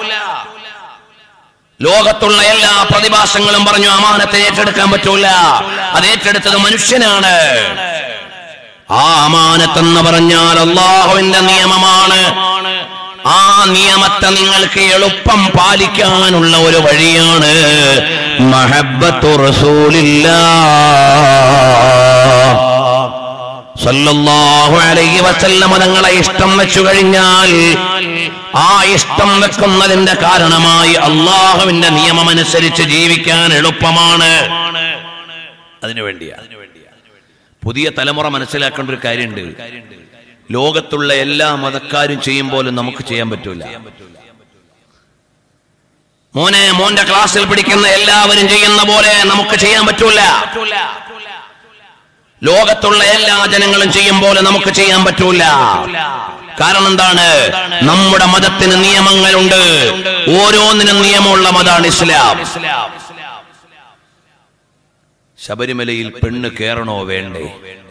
ലോകത്തുള്ള എല്ലാ പ്രതിഭാസങ്ങളും പറഞ്ഞു അമാനത്തെ ഏറ്റെടുക്കാൻ പറ്റൂല അത് ഏറ്റെടുത്തത് മനുഷ്യനാണ് ആ അമാനത്തെന്ന് പറഞ്ഞാൽ അള്ളാഹുവിന്റെ നിയമമാണ് ആ നിയമത്തെ നിങ്ങൾക്ക് എളുപ്പം പാലിക്കാനുള്ള ഒരു വഴിയാണ് മഹബത്തു റസൂലില്ലാ സല്ലല്ലാഹു അലൈഹി വസല്ലമ തങ്ങളെ ഇഷ്ടം വെച്ചു കഴിഞ്ഞാൽ ആ ഇഷ്ടം വെക്കുന്നതിന്റെ കാരണമായി അള്ളാഹുവിന്റെ നിയമമനുസരിച്ച് ജീവിക്കാൻ എളുപ്പമാണ് അതിനു വേണ്ടിയാ പുതിയ തലമുറ മനസ്സിലാക്കേണ്ട ഒരു കാര്യമുണ്ട് ലോകത്തുള്ള എല്ലാ മതക്കാരും ചെയ്യും പോലെ നമുക്ക് ചെയ്യാൻ പറ്റൂല മോനെ മോന്റെ ക്ലാസ്സിൽ പഠിക്കുന്ന എല്ലാവരും ചെയ്യുന്ന പോലെ നമുക്ക് ചെയ്യാൻ പറ്റൂല ലോകത്തുള്ള എല്ലാ ജനങ്ങളും ചെയ്യും പോലെ നമുക്ക് ചെയ്യാൻ പറ്റൂല കാരണം എന്താണ് നമ്മുടെ മതത്തിന് നിയമങ്ങളുണ്ട് ഓരോന്നിനും നിയമമുള്ള മതാണ് ഇസ്ലാം ശബരിമലയിൽ പെണ്ണ് കേറണോ വേണ്ടേ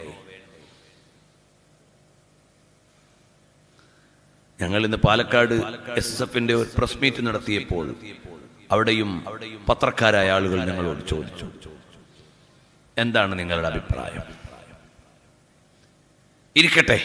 ഞങ്ങൾ ഇന്ന് പാലക്കാട് എസ് എസ് എഫിന്റെ ഒരു പ്രസ് മീറ്റ് നടത്തിയപ്പോൾ അവിടെയും പത്രക്കാരായ ആളുകൾ ഞങ്ങളോട് ചോദിച്ചു എന്താണ് നിങ്ങളുടെ അഭിപ്രായം ഇരിക്കട്ടെ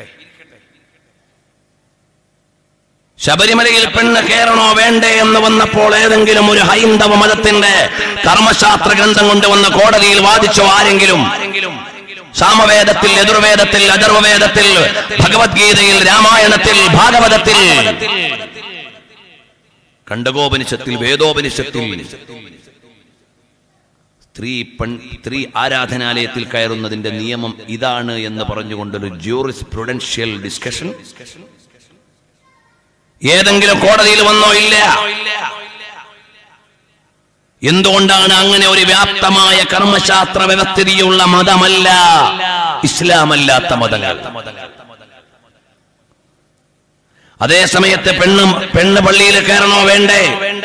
ശബരിമലയിൽ പെണ്ണ് കയറണോ വേണ്ടേ എന്ന് വന്നപ്പോൾ ഏതെങ്കിലും ഒരു ഹൈന്ദവ മതത്തിന്റെ കർമ്മശാസ്ത്ര ഗ്രന്ഥം കൊണ്ടുവന്ന കോടതിയിൽ വാദിച്ചോ ആരെങ്കിലും സാമവേദത്തിൽ എതിർവേദത്തിൽ അഥർവവേദത്തിൽ ഭഗവത്ഗീതയിൽ രാമായണത്തിൽ ഭാഗവതത്തിൽ കണ്ടകോപനിഷത്തിൽ വേദോപനിഷത്തിൽ സ്ത്രീ പെൺ സ്ത്രീ ആരാധനാലയത്തിൽ കയറുന്നതിന്റെ നിയമം ഇതാണ് എന്ന് പറഞ്ഞുകൊണ്ടൊരു ജ്യൂറിസ് പ്രൊഡൻഷ്യൽ ഡിസ്കഷൻ ഏതെങ്കിലും കോടതിയിൽ വന്നോ ഇല്ല എന്തുകൊണ്ടാണ് അങ്ങനെ ഒരു വ്യാപ്തമായ കർമ്മശാസ്ത്ര വ്യവസ്ഥിതിയുള്ള മതമല്ല ഇസ്ലാമല്ലാത്ത മതങ്ങൾ അതേ സമയത്ത് പെണ്ണും പെണ്ണ് പള്ളിയിൽ കയറണോ വേണ്ടേ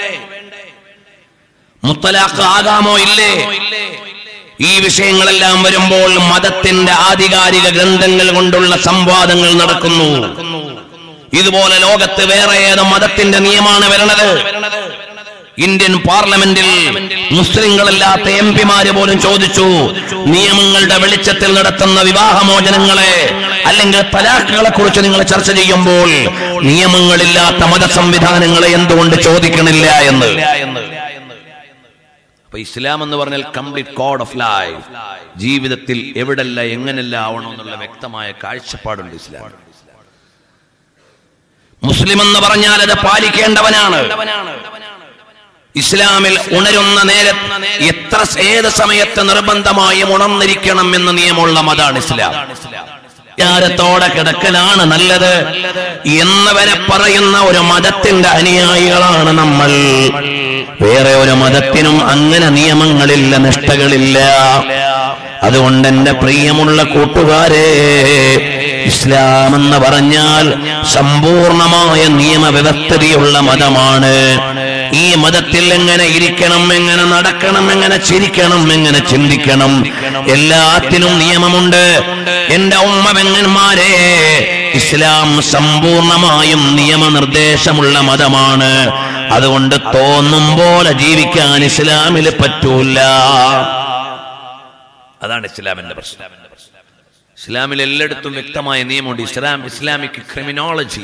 മുത്തലാഖ് ആകാമോ ഇല്ലേ ഈ വിഷയങ്ങളെല്ലാം വരുമ്പോൾ മതത്തിന്റെ ആധികാരിക ഗ്രന്ഥങ്ങൾ കൊണ്ടുള്ള സംവാദങ്ങൾ നടക്കുന്നു ഇതുപോലെ ലോകത്ത് വേറെ ഏത് മതത്തിന്റെ നിയമമാണ് വരണത് ഇന്ത്യൻ പാർലമെന്റിൽ മുസ്ലിങ്ങളല്ലാത്ത എം പിമാര് പോലും ചോദിച്ചു നിയമങ്ങളുടെ വെളിച്ചത്തിൽ നടത്തുന്ന വിവാഹമോചനങ്ങളെ അല്ലെങ്കിൽ തലാഖുകളെ കുറിച്ച് നിങ്ങൾ ചർച്ച ചെയ്യുമ്പോൾ നിയമങ്ങളില്ലാത്ത മത സംവിധാനങ്ങളെ എന്തുകൊണ്ട് ചോദിക്കണില്ല എന്ന് അപ്പൊ ഇസ്ലാം എന്ന് പറഞ്ഞാൽ കംപ്ലീറ്റ് കോഡ് ഓഫ് ലൈഫ് ജീവിതത്തിൽ എവിടെല്ല എങ്ങനെല്ല ആവണം എന്നുള്ള വ്യക്തമായ കാഴ്ചപ്പാടുണ്ട് ഇസ്ലാം മുസ്ലിം എന്ന് പറഞ്ഞാൽ അത് പാലിക്കേണ്ടവനാണ് ഇസ്ലാമിൽ ഉണരുന്ന നേരെ എത്ര ഏത് സമയത്ത് നിർബന്ധമായും ഉണർന്നിരിക്കണം എന്ന നിയമമുള്ള മതാണ് ഇസ്ലാം വിചാരത്തോടെ കിടക്കലാണ് നല്ലത് എന്ന് വരെ പറയുന്ന ഒരു മതത്തിന്റെ അനുയായികളാണ് നമ്മൾ വേറെ ഒരു മതത്തിനും അങ്ങനെ നിയമങ്ങളില്ല നിഷ്ഠകളില്ല അതുകൊണ്ട് എന്റെ പ്രിയമുള്ള കൂട്ടുകാരെ ഇസ്ലാം എന്ന് പറഞ്ഞാൽ സമ്പൂർണമായ നിയമവ്യവസ്ഥതയുള്ള മതമാണ് ഈ മതത്തിൽ എങ്ങനെ ഇരിക്കണം എങ്ങനെ നടക്കണം എങ്ങനെ ചിരിക്കണം എങ്ങനെ ചിന്തിക്കണം എല്ലാത്തിനും നിയമമുണ്ട് എന്റെ ഉമ്മവെങ്ങന്മാരെ ഇസ്ലാം സമ്പൂർണമായും നിയമനിർദ്ദേശമുള്ള മതമാണ് അതുകൊണ്ട് തോന്നും പോലെ ജീവിക്കാൻ ഇസ്ലാമിൽ പറ്റൂല അതാണ് ഇസ്ലാമിന്റെ പ്രശ്നം ഇസ്ലാമിൽ എല്ലായിടത്തും വ്യക്തമായ നിയമമുണ്ട് ഇസ്ലാം ഇസ്ലാമിക് ക്രിമിനോളജി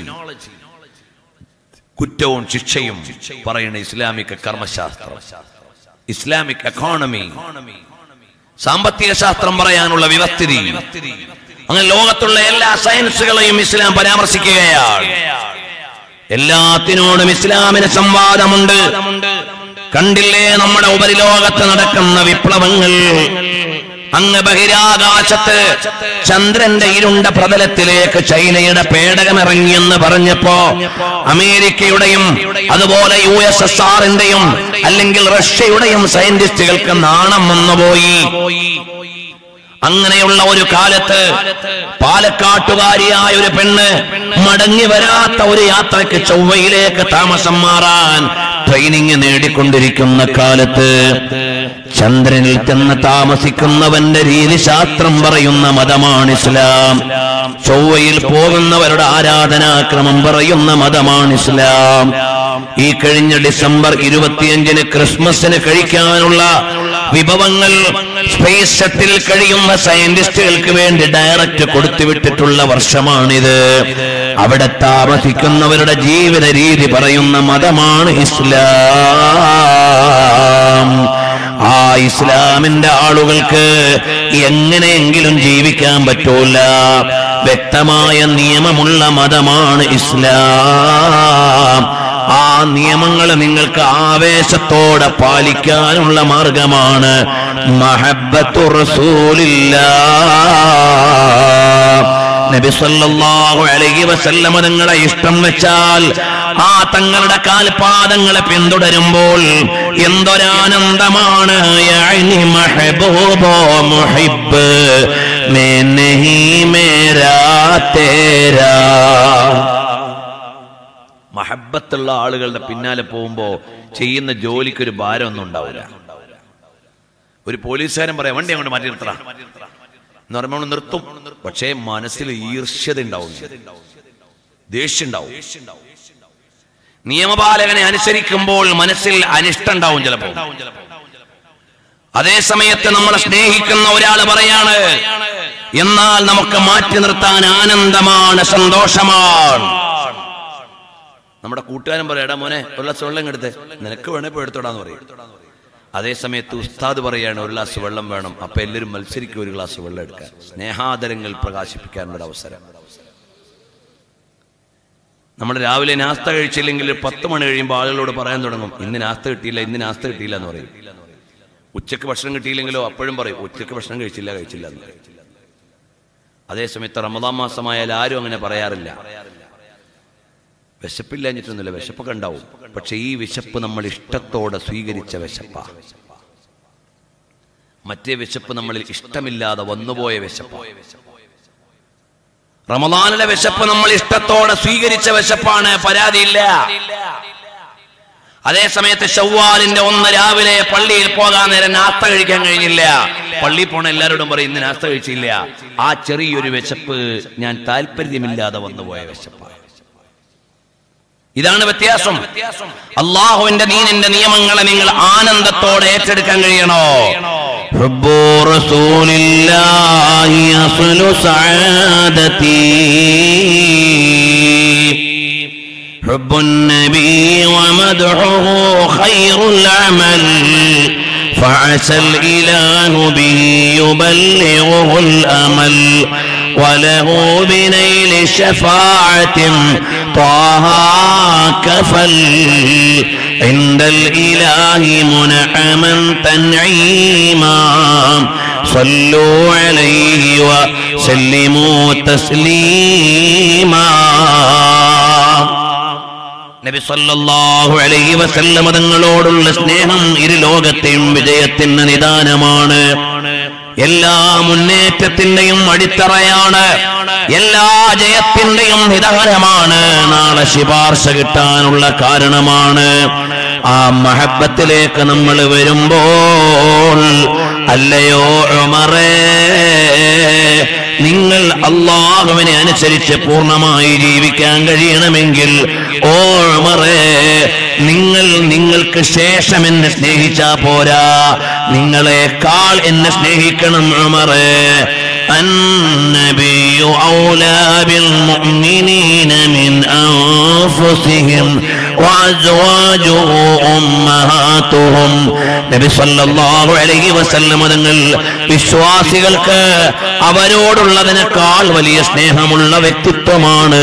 കുറ്റവും ശിക്ഷയും പറയുന്ന ഇസ്ലാമിക കർമ്മശാസ്ത്രം ഇസ്ലാമിക് എക്കോണമി സാമ്പത്തിക ശാസ്ത്രം പറയാനുള്ള വ്യവസ്ഥിതി അങ്ങനെ ലോകത്തുള്ള എല്ലാ സയൻസുകളെയും ഇസ്ലാം പരാമർശിക്കുകയാണ് എല്ലാത്തിനോടും ഇസ്ലാമിന് സംവാദമുണ്ട് കണ്ടില്ലേ നമ്മുടെ ഉപരിലോകത്ത് നടക്കുന്ന വിപ്ലവങ്ങൾ അങ്ങ് ബഹിരാകാശത്ത് ചന്ദ്രന്റെ ഇരുണ്ട പ്രതലത്തിലേക്ക് ചൈനയുടെ പേടകമിറങ്ങിയെന്ന് പറഞ്ഞപ്പോ അമേരിക്കയുടെയും അതുപോലെ യു എസ് എസ് ആറിന്റെയും അല്ലെങ്കിൽ റഷ്യയുടെയും സയന്റിസ്റ്റുകൾക്ക് നാണം വന്നുപോയി അങ്ങനെയുള്ള ഒരു കാലത്ത് പാലക്കാട്ടുകാരിയായ ഒരു പെണ്ണ് മടങ്ങി വരാത്ത ഒരു യാത്രയ്ക്ക് ചൊവ്വയിലേക്ക് താമസം മാറാൻ ട്രെയിനിങ് നേടിക്കൊണ്ടിരിക്കുന്ന കാലത്ത് ചന്ദ്രനിൽ ചെന്ന് താമസിക്കുന്നവന്റെ രീതിശാസ്ത്രം പറയുന്ന മതമാണ് ഇസ്ലാം ചൊവ്വയിൽ പോകുന്നവരുടെ ആരാധനാക്രമം പറയുന്ന മതമാണ് ഇസ്ലാം ഈ കഴിഞ്ഞ ഡിസംബർ ഇരുപത്തിയഞ്ചിന് ക്രിസ്മസിന് കഴിക്കാനുള്ള വിഭവങ്ങൾ സ്പേസ് ഷട്ടിൽ കഴിയുന്ന സയന്റിസ്റ്റുകൾക്ക് വേണ്ടി ഡയറക്റ്റ് കൊടുത്തുവിട്ടിട്ടുള്ള വർഷമാണിത് അവിടെ താമസിക്കുന്നവരുടെ ജീവിത രീതി പറയുന്ന മതമാണ് ഇസ്ലാം ആ ഇസ്ലാമിന്റെ ആളുകൾക്ക് എങ്ങനെയെങ്കിലും ജീവിക്കാൻ പറ്റൂല വ്യക്തമായ നിയമമുള്ള മതമാണ് ഇസ്ലാം ആ നിയമങ്ങൾ നിങ്ങൾക്ക് ആവേശത്തോടെ പാലിക്കാനുള്ള മാർഗമാണ് മഹബത്തു റസൂലില്ലാ നബി സല്ലല്ലാഹു അലൈഹി വസല്ലമ നിങ്ങളെ ഇഷ്ടം വെച്ചാൽ ആ തങ്ങളുടെ കാൽപാദങ്ങളെ പിന്തുടരുമ്പോൾ എന്തൊരാനന്ദമാണ് യഅനി മഹബൂബോ മുഹിബ്ബ് മേ നഹി മേരാ തേരാ മഹബത്തുള്ള ആളുകളുടെ പിന്നാലെ പോകുമ്പോ ചെയ്യുന്ന ജോലിക്ക് ഒരു ഭാരമൊന്നും ഉണ്ടാവില്ല ഒരു പോലീസുകാരൻ പറയാം വണ്ടി അങ്ങോട്ട് മാറ്റി നിർത്തറ എന്ന് പറയുമ്പോൾ നമ്മൾ നിർത്തും പക്ഷേ മനസ്സിൽ ഈർഷ്യത ഉണ്ടാവും ദേഷ്യം ഉണ്ടാവും നിയമപാലകനെ അനുസരിക്കുമ്പോൾ മനസ്സിൽ അനിഷ്ടം ഉണ്ടാവും ചിലപ്പോൾ അതേ സമയത്ത് നമ്മളെ സ്നേഹിക്കുന്ന ഒരാൾ പറയാണ് എന്നാൽ നമുക്ക് മാറ്റി നിർത്താൻ ആനന്ദമാണ് സന്തോഷമാണ് നമ്മുടെ കൂട്ടുകാരൻ പറയാം എടാ മോനെ ഒരു ഗ്ലാസ് വെള്ളം എടുത്ത് നിനക്ക് വേണേ പോയി എടുത്തോടാന്ന് പറയും അതേ സമയത്ത് ഉസ്താദ് പറയാണ് ഒരു ഗ്ലാസ് വെള്ളം വേണം അപ്പൊ എല്ലാവരും മത്സരിക്കും ഒരു ഗ്ലാസ് വെള്ളം എടുക്കാൻ സ്നേഹാദരങ്ങൾ പ്രകാശിപ്പിക്കാനുള്ള ഒരു അവസരം നമ്മൾ രാവിലെ നാസ്ത കഴിച്ചില്ലെങ്കിൽ ഒരു പത്ത് മണി കഴിയുമ്പോൾ ആളുകളോട് പറയാൻ തുടങ്ങും ഇന്ന് നാസ്ത കിട്ടിയില്ല ഇന്ന് നാസ്ത കിട്ടിയില്ല എന്ന് പറയും ഉച്ചക്ക് ഭക്ഷണം കിട്ടിയില്ലെങ്കിലോ അപ്പോഴും പറയും ഉച്ചക്ക് ഭക്ഷണം കഴിച്ചില്ല കഴിച്ചില്ല എന്ന് പറയും അതേസമയത്ത് റമദാൻ മാസമായാൽ ആരും അങ്ങനെ പറയാറില്ല വിശപ്പില്ലാഞ്ഞിട്ടൊന്നുമില്ല വിശപ്പൊക്കെ ഉണ്ടാവും പക്ഷെ ഈ വിശപ്പ് നമ്മൾ ഇഷ്ടത്തോടെ സ്വീകരിച്ച വിശപ്പ മറ്റേ വിശപ്പ് നമ്മളിൽ ഇഷ്ടമില്ലാതെ വന്നുപോയ വിശപ്പ റമദാനിലെ വിശപ്പ് നമ്മൾ ഇഷ്ടത്തോടെ സ്വീകരിച്ച വിശപ്പാണ് പരാതിയില്ല അതേ സമയത്ത് ഷവ്വാലിന്റെ ഒന്ന് രാവിലെ പള്ളിയിൽ പോകാൻ നേരം നാസ്ത കഴിക്കാൻ കഴിഞ്ഞില്ല പള്ളി പോണ എല്ലാവരോടും പറയും ഇന്ന് നാസ്ത കഴിച്ചില്ല ആ ചെറിയൊരു വിശപ്പ് ഞാൻ താല്പര്യമില്ലാതെ വന്നുപോയ വിശപ്പ ഇതാണ് വ്യത്യാസം അള്ളാഹുവിന്റെ ദീനിന്റെ നിയമങ്ങളെ നിങ്ങൾ ആനന്ദത്തോടെ ഏറ്റെടുക്കാൻ കഴിയണോ ഹുബ്ബു റസൂലില്ലാഹി അസ്ലു സഅദതി حب النبي ومدحه خير العمل فعسى الإله به يبلغه الأمل وله بنيل شفاعة طه كفل عند الإله منعما تنعيما صلوا عليه وسلموا تسليما നബി സല്ലല്ലാഹു അലൈഹി വസല്ലമ തങ്ങളോടുള്ള സ്നേഹം ഇരു ലോകത്തെയും വിജയത്തിന് നിദാനമാണ് എല്ലാ മുന്നേറ്റത്തിന്റെയും അടിത്തറയാണ് എല്ലാ ജയത്തിന്റെയും നിദാനമാണ് നാളെ ശിപാർശ കിട്ടാനുള്ള കാരണമാണ് ആ മഹബത്തിലേക്ക് നമ്മൾ വരുമ്പോൾ അല്ലയോ ഉമറേ നിങ്ങൾ അള്ളാഹുവിനെ അനുസരിച്ച് പൂർണ്ണമായി ജീവിക്കാൻ കഴിയണമെങ്കിൽ ഓ ഉമറേ നിങ്ങൾ നിങ്ങൾക്ക് ശേഷം എന്നെ സ്നേഹിച്ചാ പോരാ നിങ്ങളെക്കാൾ എന്നെ സ്നേഹിക്കണം ഉമറേ النبي أولى بالمؤمنين من أنفسهم وأزواجه أمهاتهم നബി സല്ലല്ലാഹു അലൈഹി വസല്ലം തങ്ങൾ വിശ്വാസികൾക്ക് അവരോടുള്ളതിനേക്കാൾ വലിയ സ്നേഹമുള്ള വ്യക്തിത്വമാണ്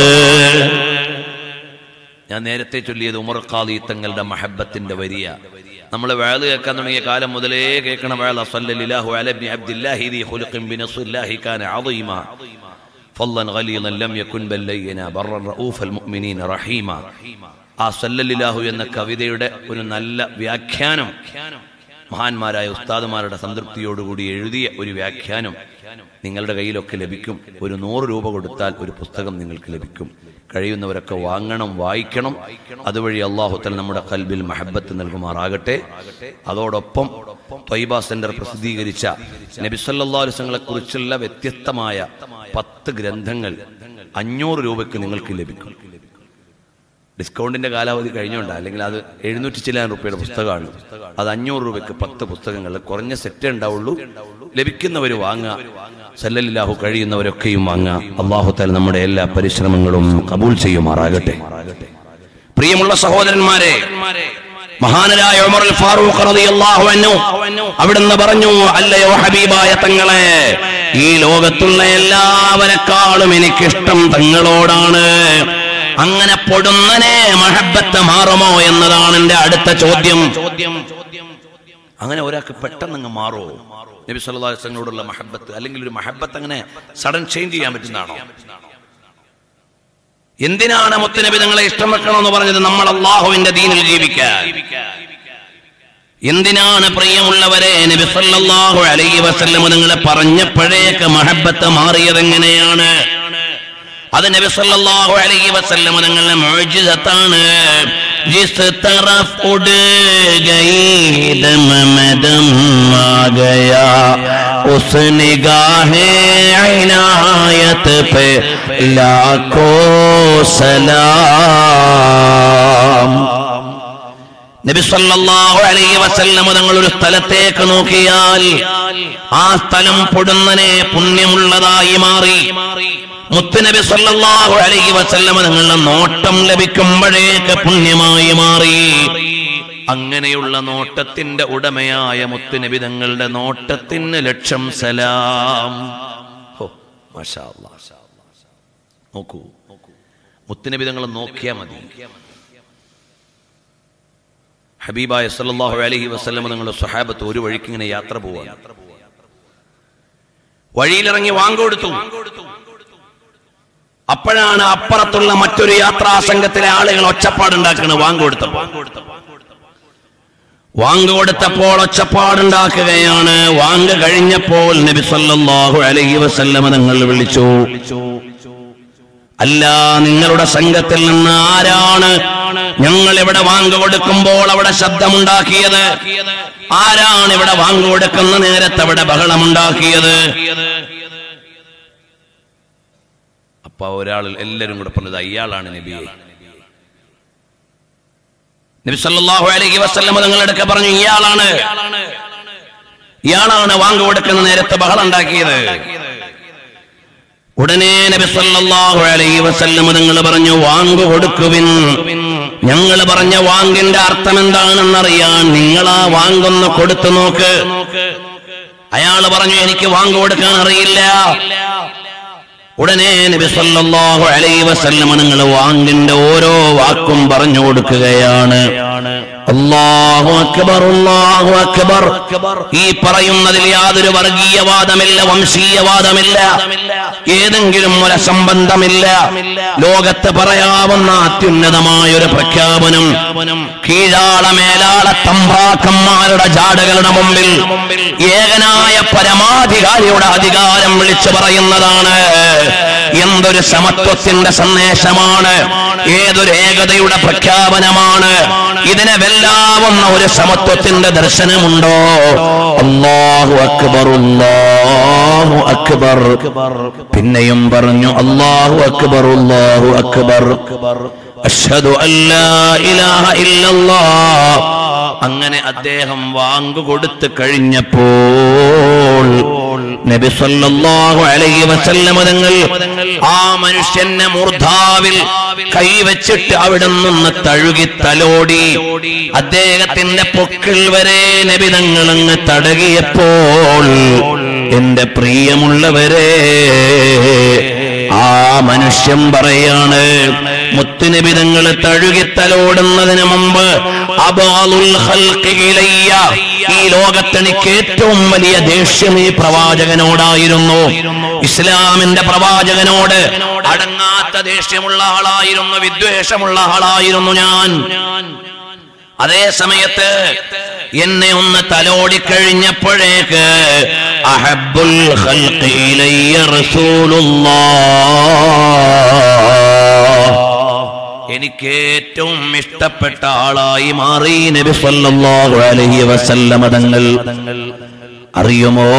ഞാൻ നേരത്തെ ചൊല്ലിയത് ഉമർ ഖാദി തങ്ങളുടെ മഹബത്തിന്റെ വരിയ നമ്മൾ വേള് കേൾക്കാൻ തുടങ്ങിയ കാലം മുതലേ കേൾക്കണ വേള സല്ലല്ലാഹു അലൈഹി ഇബ്നി അബ്ദുല്ലാഹി ദി ഖുലുഖിൻ ബിനസ്ലില്ലാഹി കാന അദീമ ഫളൻ ഗലീദൻ ലം യകുൻ ബല്ലയ്യന ബർറൻ റഊഫൽ മുഅ്മിനീന റഹീമ ആ സല്ലല്ലാഹു എന്ന കവിതയുടെ ഒരു നല്ല വ്യാഖ്യാനം മഹാന്മാരായ ഉസ്താദുമാരുടെ സംതൃപ്തിയോടുകൂടി എഴുതിയ ഒരു വ്യാഖ്യാനം നിങ്ങളുടെ കയ്യിലൊക്കെ ലഭിക്കും ഒരു നൂറ് രൂപ കൊടുത്താൽ ഒരു പുസ്തകം നിങ്ങൾക്ക് ലഭിക്കും കഴിയുന്നവരൊക്കെ വാങ്ങണം വായിക്കണം അതുവഴി അള്ളാഹുത്തൽ നമ്മുടെ കൽബിൽ മഹബത്ത് നൽകുമാറാകട്ടെ അതോടൊപ്പം ത്വയ്ബ സെന്റർ പ്രസിദ്ധീകരിച്ച നബിസല്ലാ അലുസങ്ങളെ കുറിച്ചുള്ള വ്യത്യസ്തമായ പത്ത് ഗ്രന്ഥങ്ങൾ അഞ്ഞൂറ് രൂപയ്ക്ക് നിങ്ങൾക്ക് ലഭിക്കും ഡിസ്കൗണ്ടിന്റെ കാലാവധി കഴിഞ്ഞുകൊണ്ട് അല്ലെങ്കിൽ അത് എഴുന്നൂറ്റി ചില്ലായിരം രൂപയുടെ പുസ്തകമാണ് അത് അഞ്ഞൂറ് രൂപയ്ക്ക് പത്ത് പുസ്തകങ്ങൾ കുറഞ്ഞ സെറ്റേ ഉണ്ടാവുള്ളൂ ലഭിക്കുന്നവർ വാങ്ങുക സല്ലല്ലാഹു കഴിയുന്നവരൊക്കെയും വാങ്ങുക അള്ളാഹു താല നമ്മുടെ എല്ലാ പരിശ്രമങ്ങളും കബൂൽ ചെയ്യുമാറാകട്ടെ പ്രിയമുള്ള സഹോദരന്മാരെ മഹാനരായ ഉമർ അൽ ഫാറൂഖ് റളിയല്ലാഹു അൻഹു അവിടുന്ന് പറഞ്ഞു അല്ലയോ ഹബീബായ തങ്ങളെ ഈ ലോകത്തുള്ള എല്ലാവരെക്കാളും എനിക്കിഷ്ടം തങ്ങളോടാണ് അങ്ങനെ പൊടുന്നനെ മഹബത്ത് മാറുമോ എന്നതാണ് എന്റെ അടുത്ത ചോദ്യം അങ്ങനെ ഒരാൾക്ക് പെട്ടെന്ന് അങ്ങ് മാറുമോ നബി സല്ലല്ലാഹു അലൈഹി വസല്ലമയോടുള്ള മഹബത്ത് അല്ലെങ്കിൽ ഒരു മഹബത്ത് അങ്ങനെ സഡൻ ചേഞ്ച് ചെയ്യാൻ പറ്റുന്നതാണോ എന്തിനാണ് മുത്തുനബി തങ്ങളെ ഇഷ്ടം വെക്കണമെന്ന് പറഞ്ഞത് നമ്മൾ അള്ളാഹുവിന്റെ ദീനിൽ ജീവിക്കാൻ എന്തിനാണ് പ്രിയമുള്ളവരെ നബി സല്ലല്ലാഹു അലൈഹി വസല്ലം നിങ്ങളെ പറഞ്ഞപ്പോഴേക്ക് മഹബത്ത് മാറിയത് എങ്ങനെയാണ് അത് നബി സല്ലല്ലാഹു അലൈഹി വസല്ലം നിങ്ങളുടെ മുഅ്ജിസത്താണ് ജിസ് तरफ उड़ गई दम में दम आ गया उस निगाह इनायत पे लाखों सलाम നബി സല്ലല്ലാഹു അലൈഹി വസല്ലം തങ്ങൾ ഒരു സ്ഥലത്തേക്ക് നോക്കിയാൽ ആ സ്ഥലം പൊടുന്നനെ പുണ്യമുള്ളതായി മാറി മുത്തുനബി സല്ലല്ലാഹു അലൈഹി വസല്ലം തങ്ങളുടെ നോട്ടം ലഭിക്കുമ്പോഴേക്ക് പുണ്യമായി മാറി അങ്ങനെയുള്ള നോട്ടത്തിന്റെ ഉടമയായ മുത്തുനബി തങ്ങളുടെ നോട്ടത്തിന് ലക്ഷം സലാം ഹോ, മാഷാ അല്ലാ. നോക്കൂ മുത്തുനബി തങ്ങൾ നോക്കിയാൽ മതി ഹബീബായ സല്ലല്ലാഹു അലൈഹി വസല്ലം നിങ്ങളുടെ സ്വഹാബത്ത് ഒരു വഴിക്ക് ഇങ്ങനെ യാത്ര പോവാണ് വഴിയിലിറങ്ങി വാങ്കൊടുത്തു അപ്പോഴാണ് അപ്പുറത്തുള്ള മറ്റൊരു യാത്രാ സംഘത്തിലെ ആളുകൾ ഒച്ചപ്പാടുണ്ടാക്കുന്നത് വാങ്കൊടുത്തപ്പോൾ വാങ്ക് കൊടുത്തപ്പോൾ ഒച്ചപ്പാടുണ്ടാക്കുകയാണ് വാങ്ക് കഴിഞ്ഞപ്പോൾ നബി സല്ലല്ലാഹു അലൈഹി വസല്ലമ നിങ്ങൾ വിളിച്ചു അല്ല നിങ്ങളുടെ സംഘത്തിൽ നിന്ന് ആരാണ് ഞങ്ങൾ ഇവിടെ വാങ്ക് കൊടുക്കുമ്പോൾ അവിടെ ശബ്ദമുണ്ടാക്കിയത് ആരാണ് ഇവിടെ വാങ്ക് കൊടുക്കുന്ന നേരത്തെ അവിടെ ബഹളമുണ്ടാക്കിയത് അപ്പൊ ഒരാൾ എല്ലാരും കൂടെ പറഞ്ഞത് അയാളാണ് നബിയെ നബി സല്ലല്ലാഹു അലൈഹി വസല്ലമ തങ്ങളെടുക്കെ പറഞ്ഞു ഇയാളാണ് ഇയാളാണ് വാങ്ക് കൊടുക്കുന്ന നേരത്തെ ബഹളം ഉണ്ടാക്കിയത് ഉടനെ നബി സല്ലല്ലാഹു അലൈഹി വസല്ലമ തങ്ങൾ പറഞ്ഞു വാങ്ക് കൊടുക്കുവിൻ ഞങ്ങൾ പറഞ്ഞ വാങ്കിന്റെ അർത്ഥം എന്താണെന്നറിയാൻ നിങ്ങൾ ആ വാങ്കൊന്ന് കൊടുത്തു നോക്ക് അയാള് പറഞ്ഞു എനിക്ക് വാങ്ക് കൊടുക്കാൻ അറിയില്ല ഉടനെ നബി സല്ലല്ലാഹു അലൈഹി വസല്ലമ നിങ്ങൾ വാങ്കിന്റെ ഓരോ വാക്കും പറഞ്ഞു കൊടുക്കുകയാണ് അല്ലാഹു അക്ബർ അല്ലാഹു അക്ബർ ഈ പറയുന്നതിൽ യാതൊരു വർഗീയവാദമില്ല വംശീയവാദമില്ല ഏതെങ്കിലും ഒരു അസംബന്ധമില്ല ലോകത്ത് പറയാവുന്ന അത്യുന്നതമായ ഒരു പ്രഖ്യാപനം കീഴാള മേലാള തമ്പ്രാക്കന്മാരുടെ ജാടകളുടെ മുമ്പിൽ ഏകനായ പരമാധികാരിയുടെ അധികാരം വിളിച്ചു പറയുന്നതാണ് എന്തൊരു സമത്വത്തിന്റെ സന്ദേശമാണ് ഏതൊരു ഏകതയുടെ പ്രഖ്യാപനമാണ് ഇതിനെ വെല്ലാവുന്ന ഒരു സമത്വത്തിന്റെ ദർശനമുണ്ടോ അല്ലാഹു അക്ബർ അല്ലാഹു അക്ബർ പിന്നെയും പറഞ്ഞു അല്ലാഹു അക്ബർ അല്ലാഹു അക്ബർ അഷ്ഹദു അല്ലാ ഇലാഹ ഇല്ലല്ലാഹ് അങ്ങനെ അദ്ദേഹം വാങ്കു കൊടുത്തു കഴിഞ്ഞപ്പോൾ നബി സല്ലല്ലാഹു അലൈഹി വസല്ലമ തങ്ങൾ ആ മനുഷ്യന്റെ മൂർധാവിൽ കൈവച്ചിട്ട് അവിടെ നിന്ന് തഴുകി തലോടി അദ്ദേഹത്തിന്റെ പൊക്കിൾ വരെ നബി തങ്ങൾ അങ്ങ് തടകിയപ്പോൾ എന്റെ പ്രിയമുള്ളവരെ ആ മനുഷ്യൻ പറയാണ് മുത്തുനബി തങ്ങൾ തഴുകി തലോടുന്നതിന് മുമ്പ് അബാലുൽ ഖൽഖി ഇലയ്യ ഈ ലോകത്തെനിക്ക് ഏറ്റവും വലിയ ദേഷ്യം ഈ പ്രവാചകനോടായിരുന്നു ഇസ്ലാമിന്റെ പ്രവാചകനോട് അടങ്ങാത്ത ദേഷ്യമുള്ള ആളായിരുന്നു വിദ്വേഷമുള്ള ആളായിരുന്നു ഞാൻ അതേ സമയത്ത് എന്നെ ഒന്ന് തലോടിക്കഴിഞ്ഞപ്പോഴേക്ക് അഹബ്ബുൽ ഖൽഖി ഇലയ്യ റസൂലുള്ളാഹ് എനിക്ക് ഏറ്റവും ഇഷ്ടപ്പെട്ട ആളായി മാറി നബി സല്ലല്ലാഹു അലൈഹി വസല്ലമ തങ്ങൾ അറിയുമോ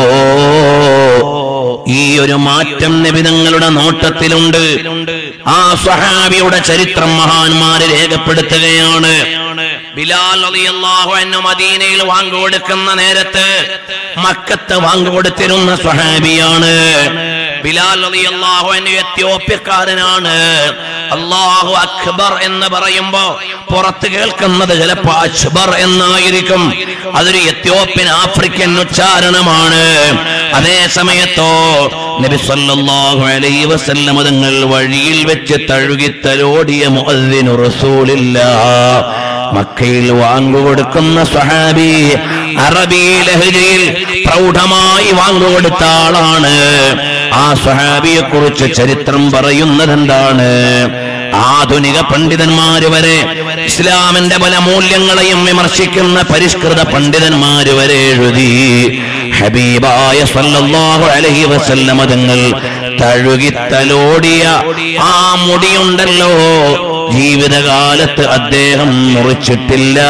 ഈ ഒരു മാറ്റം നബി തങ്ങളുടെ നോട്ടത്തിലുണ്ട് ആ സ്വഹാബിയുടെ ചരിത്രം മഹാന്മാര് രേഖപ്പെടുത്തുകയാണ് ബിലാൽ റളിയല്ലാഹു അൻഹു മദീനയിൽ വാങ്ങുകൊടുക്കുന്ന നേരത്ത് മക്കത്ത് വാങ്ങുകൊടുത്തിരുന്ന സ്വഹാബിയാണ് ബിലാൽ റളിയല്ലാഹു അൻഹു എത്യോപ്യക്കാരനാണ് അള്ളാഹു അക്ബർ എന്ന് പറയുമ്പോ പുറത്ത് കേൾക്കുന്നത് ചിലപ്പോ അക്ബർ എന്നായിരിക്കും അതൊരു എത്യോപ്യൻ ആഫ്രിക്കൻ ഉച്ചാരണമാണ് അതേ സമയത്തോ നബി സല്ലല്ലാഹു അലൈഹി വസല്ലം തങ്ങൾ വഴിയിൽ വെച്ച് തഴുകിത്തലോടിയ മുഅദ്ദിനു റസൂലില്ലാ മക്കയിൽ വാങ്ങുകൊടുക്കുന്ന സഹാബി അറബി ലഹജയിൽ പ്രൗഢമായി വാങ്ങുകൊടുത്ത ആളാണ് ആ സഹാബിയെ കുറിച്ച് ചരിത്രം പറയുന്നത് എന്താണ് ആധുനിക പണ്ഡിതന്മാര് വരെ ഇസ്ലാമിന്റെ പല മൂല്യങ്ങളെയും വിമർശിക്കുന്ന പരിഷ്കൃത പണ്ഡിതന്മാര് വരെ എഴുതി ഹബീബായ സല്ലല്ലാഹു അലൈഹി വസല്ലമ തങ്ങൾ തഴുകിത്തലോടിയ ആ മുടിയുണ്ടല്ലോ ജീവിതകാലത്ത് അദ്ദേഹം മുറിച്ചിട്ടില്ല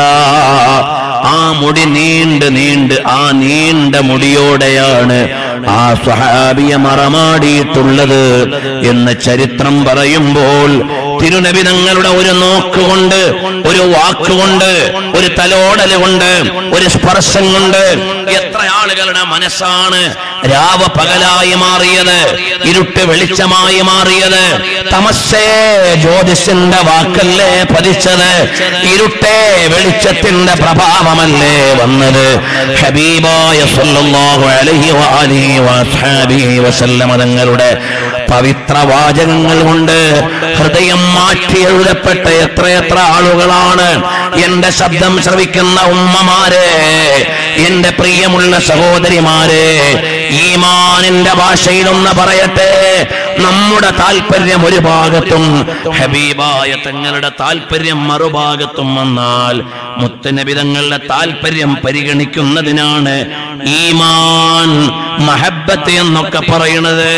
ആ മുടി നീണ്ട് നീണ്ട് ആ നീണ്ട മുടിയോടെയാണ് ആ സ്വഹാബിയെ മറമാടിയിട്ടുള്ളത് എന്ന് ചരിത്രം പറയുമ്പോൾ തിരുനബി തങ്ങളുടെ ഒരു നോക്കുകൊണ്ട് ഒരു വാക്കുകൊണ്ട് ഒരു തലോടൽ കൊണ്ട് ഒരു സ്പർശം കൊണ്ട് എത്ര ആളുകളുടെ മനസ്സാണ് രാവ പകലായി മാറിയത് ഇരുട്ട് വെളിച്ചമായി മാറിയത് തമസ്സേ ജ്യോതിഷന്റെ വാക്കല്ലേ പതിച്ചത് ഇരുട്ടേ വെളിച്ചത്തിന്റെ പ്രഭാവമല്ലേ വന്നത് ഹബീബായ സല്ലല്ലാഹു അലൈഹി വആലിഹി വഅസ്ഹാബിഹി വസല്ലമ തങ്ങളുടെ പവിത്ര വാചകങ്ങൾ കൊണ്ട് ഹൃദയം മാറ്റി എഴുതപ്പെട്ട എത്രയെത്ര ആളുകളാണ് എന്റെ ശബ്ദം ശ്രവിക്കുന്ന ഉമ്മമാരെ എന്റെ പ്രിയമുള്ള സഹോദരിമാരെ ഈമാനിന്റെ ഭാഷയിലൊന്ന് പറയട്ടെ നമ്മുടെ താല്പര്യം ഒരു ഭാഗത്തും ഹബീബായ തങ്ങളുടെ താല്പര്യം മറുഭാഗത്തും വന്നാൽ മുത്തനബി തങ്ങളുടെ താല്പര്യം പരിഗണിക്കുന്നതിനാണ് ഈമാൻ മഹബത്ത് എന്നൊക്കെ പറയുന്നത്